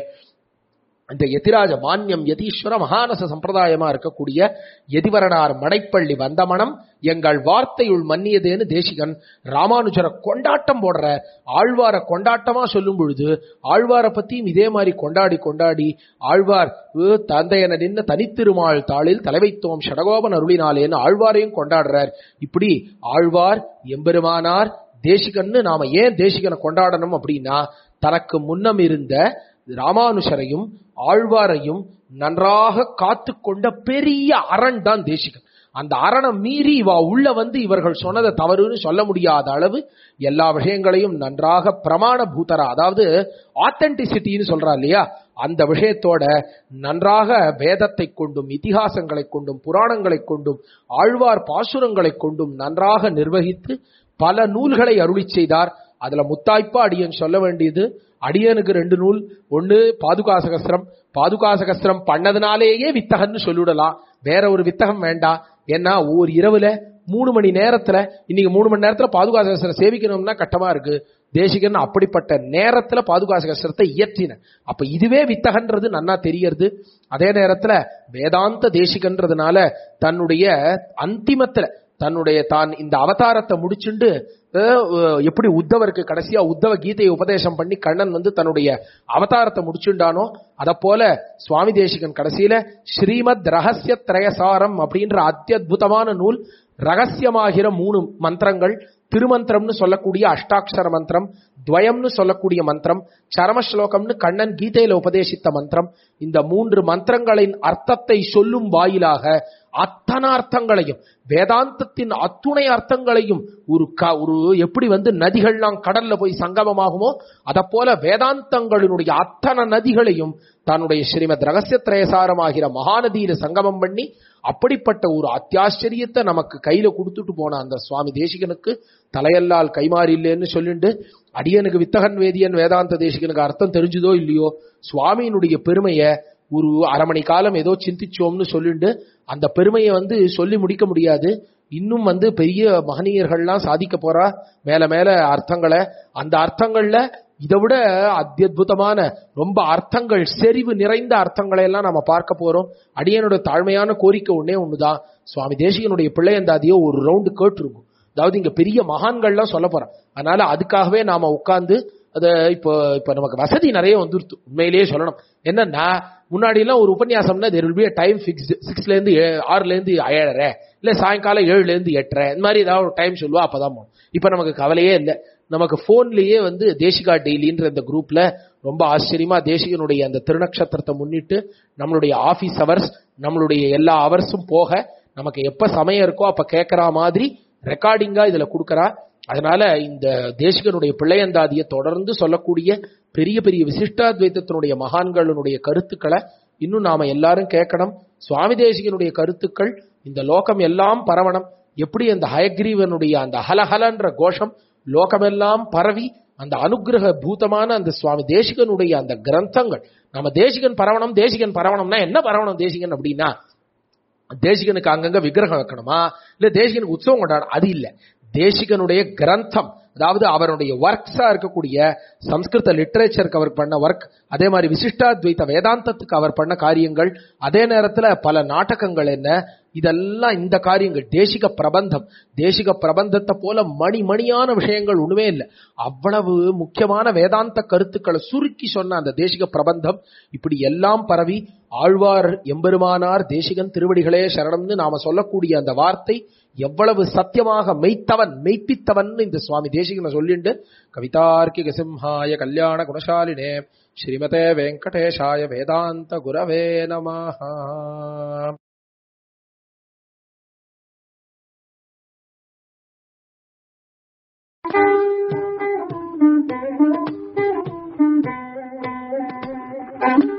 இந்த எதிராஜ மான்யம் யதீஸ்வர மகானச சம்பிரதாயமா இருக்கக்கூடிய எதிவரனார் மடைப்பள்ளி வந்தமனம் எங்கள் வார்த்தையுள் மன்னியதேன்னு தேசிகன் ராமானுஜரை கொண்டாட்டம் போடுற ஆழ்வார கொண்டாட்டமா சொல்லும் பொழுது ஆழ்வாரை பத்தியும் இதே மாதிரி கொண்டாடி கொண்டாடி ஆழ்வார் "ஏ, தந்தையன நின்ன தனித்திருமாள் தாளில் தலைவைத்தோம் ஷடகோபன் அருளினாலேன்னு ஆழ்வாரையும் கொண்டாடுறார் இப்படி ஆழ்வார் எம்பெருமானார் தேசிகன்னு நாம ஏன் தேசிகனை கொண்டாடணும் அப்படின்னா தனக்கு முன்னம் இருந்த ராமானுஷரையும் ஆழ்வாரையும் நன்றாக காத்து கொண்ட பெரிய அரண் தான் தேசிகன் அந்த அரணை மீறி இவா உள்ள வந்து இவர்கள் சொன்னதை தவறுன்னு சொல்ல முடியாத அளவு எல்லா விஷயங்களையும் நன்றாக பிரமாண பூதரா அதாவது ஆத்தென்டிசிட்டின்னு சொல்றா இல்லையா அந்த விஷயத்தோட நன்றாக வேதத்தை கொண்டும் இதிகாசங்களை கொண்டும் புராணங்களை கொண்டும் ஆழ்வார் பாசுரங்களை கொண்டும் நன்றாக நிர்வகித்து பல நூல்களை அருளி செய்தார் அதுல முத்தாய்ப்பா அடியன் சொல்ல வேண்டியது அடியனுக்கு ரெண்டு நூல் ஒன்னு பாதுகாசகஸ்திரம் பாதுகாசகஸ்திரம் பண்ணதுனாலேயே வித்தகன்னு சொல்லிவிடலாம் வேற ஒரு வித்தகம் வேண்டாம் ஏன்னா ஒரு இரவுல மூணு மணி நேரத்துல இன்னைக்கு மூணு மணி நேரத்துல பாதுகாசகஸ்திரம் சேவிக்கணும்னா கட்டமா இருக்கு தேசிகன் அப்படிப்பட்ட நேரத்துல பாதுகாசகஸ்திரத்தை இயற்றின அப்ப இதுவே வித்தகன்றது நன்னா தெரியறது அதே நேரத்துல வேதாந்த தேசிகன்றதுனால தன்னுடைய அந்திமத்துல தன்னுடைய தான் இந்த அவதாரத்தை முடிச்சுண்டு அஹ், எப்படி உத்தவருக்கு கடைசியா உத்தவ கீதையை உபதேசம் பண்ணி கண்ணன் வந்து தன்னுடைய அவதாரத்தை முடிச்சுண்டானோ அத போல சுவாமி தேசிகன் கடைசியில ஸ்ரீமத் ரகசிய திரயசாரம் அப்படின்ற அத்தியுதமான நூல் ரகசியமாகிற மூணு மந்திரங்கள் திருமந்திரம்னு சொல்லக்கூடிய அஷ்டாட்சர மந்திரம் துவயம்னு சொல்லக்கூடிய மந்திரம் சரமஸ்லோகம்னு கண்ணன் கீதையில உபதேசித்த மந்திரம் இந்த மூன்று மந்திரங்களின் அர்த்தத்தை சொல்லும் வாயிலாக அத்தனை அர்த்தங்களையும் வேதாந்தத்தின் அத்துணை அர்த்தங்களையும் ஒரு க ஒரு எப்படி வந்து நதிகள்லாம் கடல்ல போய் சங்கமமாகுமோ அத போல வேதாந்தங்களினுடைய அத்தனை நதிகளையும் தன்னுடைய ஸ்ரீமத் ரகசியத்ரயசாரமாகிற மகாநதியில சங்கமம் பண்ணி அப்படிப்பட்ட ஒரு அத்தியாச்சரியத்தை நமக்கு கையில கொடுத்துட்டு போன அந்த சுவாமி தேசிகனுக்கு தலையல்லால் கைமாறி இல்லைன்னு சொல்லிட்டு அடியனுக்கு வித்தகன் வேதியன் வேதாந்த தேசிகனுக்கு அர்த்தம் தெரிஞ்சுதோ இல்லையோ சுவாமியினுடைய பெருமைய ஒரு அரை மணி காலம் ஏதோ சிந்திச்சோம்னு சொல்லிட்டு அந்த பெருமையை வந்து சொல்லி முடிக்க முடியாது இன்னும் வந்து பெரிய மகனீயர்கள்லாம் சாதிக்க போறா மேல மேல அர்த்தங்களை அந்த அர்த்தங்கள்ல இதை விட அத்தியுதமான ரொம்ப அர்த்தங்கள் செறிவு நிறைந்த அர்த்தங்களை எல்லாம் நம்ம பார்க்க போறோம் அடியனோட தாழ்மையான கோரிக்கை ஒண்ணே ஒண்ணுதான் சுவாமி தேசிகனுடைய பிள்ளையந்தாதியோ ஒரு ரவுண்டு கேட்டுருக்கும் அதாவது இங்க பெரிய மகான்கள்லாம் சொல்ல போறோம் அதனால அதுக்காகவே நாம உட்கார்ந்து அத இப்போ இப்ப நமக்கு வசதி நிறைய வந்துருத்து உண்மையிலேயே சொல்லணும் என்னன்னா முன்னாடி எல்லாம் ஒரு உபன்யாசம்னா there will be a time fixed சிக்ஸ்ல இருந்து ஏ- ஆறுல இருந்து ஏழரை இல்ல சாயங்காலம் ஏழுல இருந்து எட்டரை இந்த மாதிரி ஏதாவது ஒரு டைம் சொல்லுவா அப்பதான் போகணும் இப்ப நமக்கு கவலையே இல்லை நமக்கு போன்லயே வந்து தேசிகா டெய்லின்ற இந்த குரூப்ல ரொம்ப ஆச்சரியமா தேசிகனுடைய அந்த திருநக்ஷத்திரத்தை முன்னிட்டு நம்மளுடைய ஆபீஸ் ஹவர்ஸ் நம்மளுடைய எல்லா ஹவர்ஸும் போக நமக்கு எப்ப சமயம் இருக்கோ அப்ப கேட்கற மாதிரி ரெக்கார்டிங்கா இதுல கொடுக்கறா அதனால இந்த தேசிகனுடைய பிள்ளையந்தாதியை தொடர்ந்து சொல்லக்கூடிய பெரிய பெரிய விசிஷ்டாத்வைத்தத்தினுடைய மகான்களுடைய கருத்துக்களை இன்னும் நாம எல்லாரும் கேட்கணும் சுவாமி தேசிகனுடைய கருத்துக்கள் இந்த லோகம் எல்லாம் பரவணும் எப்படி அந்த ஹயக்ரீவனுடைய அந்த ஹலஹலன்ற கோஷம் லோகமெல்லாம் பரவி அந்த அனுக்கிரக பூதமான அந்த சுவாமி தேசிகனுடைய அந்த கிரந்தங்கள் நம்ம தேசிகன் பரவணம் தேசிகன் பரவணம்னா என்ன பரவணம் தேசிகன் அப்படின்னா தேசிகனுக்கு அங்கங்க விக்கிரகம் வைக்கணுமா இல்ல தேசிகனுக்கு உற்சவம் கொண்டாடணும் அது இல்ல தேசிகனுடைய கிரந்தம் அதாவது அவருடைய ஒர்க்ஸா இருக்கக்கூடிய சம்ஸ்கிருத லிட்டரேச்சருக்கு அவர் பண்ண ஒர்க் அதே மாதிரி விசிஷ்டாத்வைத வேதாந்தத்துக்கு அவர் பண்ண காரியங்கள் அதே நேரத்துல பல நாடகங்கள் என்ன இதெல்லாம் இந்த காரியங்கள் தேசிக பிரபந்தம் தேசிக பிரபந்தத்தை போல மணி மணியான விஷயங்கள் ஒண்ணுமே இல்லை அவ்வளவு முக்கியமான வேதாந்த கருத்துக்களை சுருக்கி சொன்ன அந்த தேசிக பிரபந்தம் இப்படி எல்லாம் பரவி ஆழ்வார் எம்பெருமானார் தேசிகன் திருவடிகளே சரணம்னு நாம சொல்லக்கூடிய அந்த வார்த்தை எவ்வளவு சத்தியமாக மெய்த்தவன் மெய்ப்பித்தவன் இந்த சுவாமி தேசிகனை சொல்லிண்டு கவிதார்க்கிக சிம்ஹாய கல்யாண குணசாலினே ஸ்ரீமதே வெங்கடேஷாய வேதாந்த குரவே நமஹா Thank you.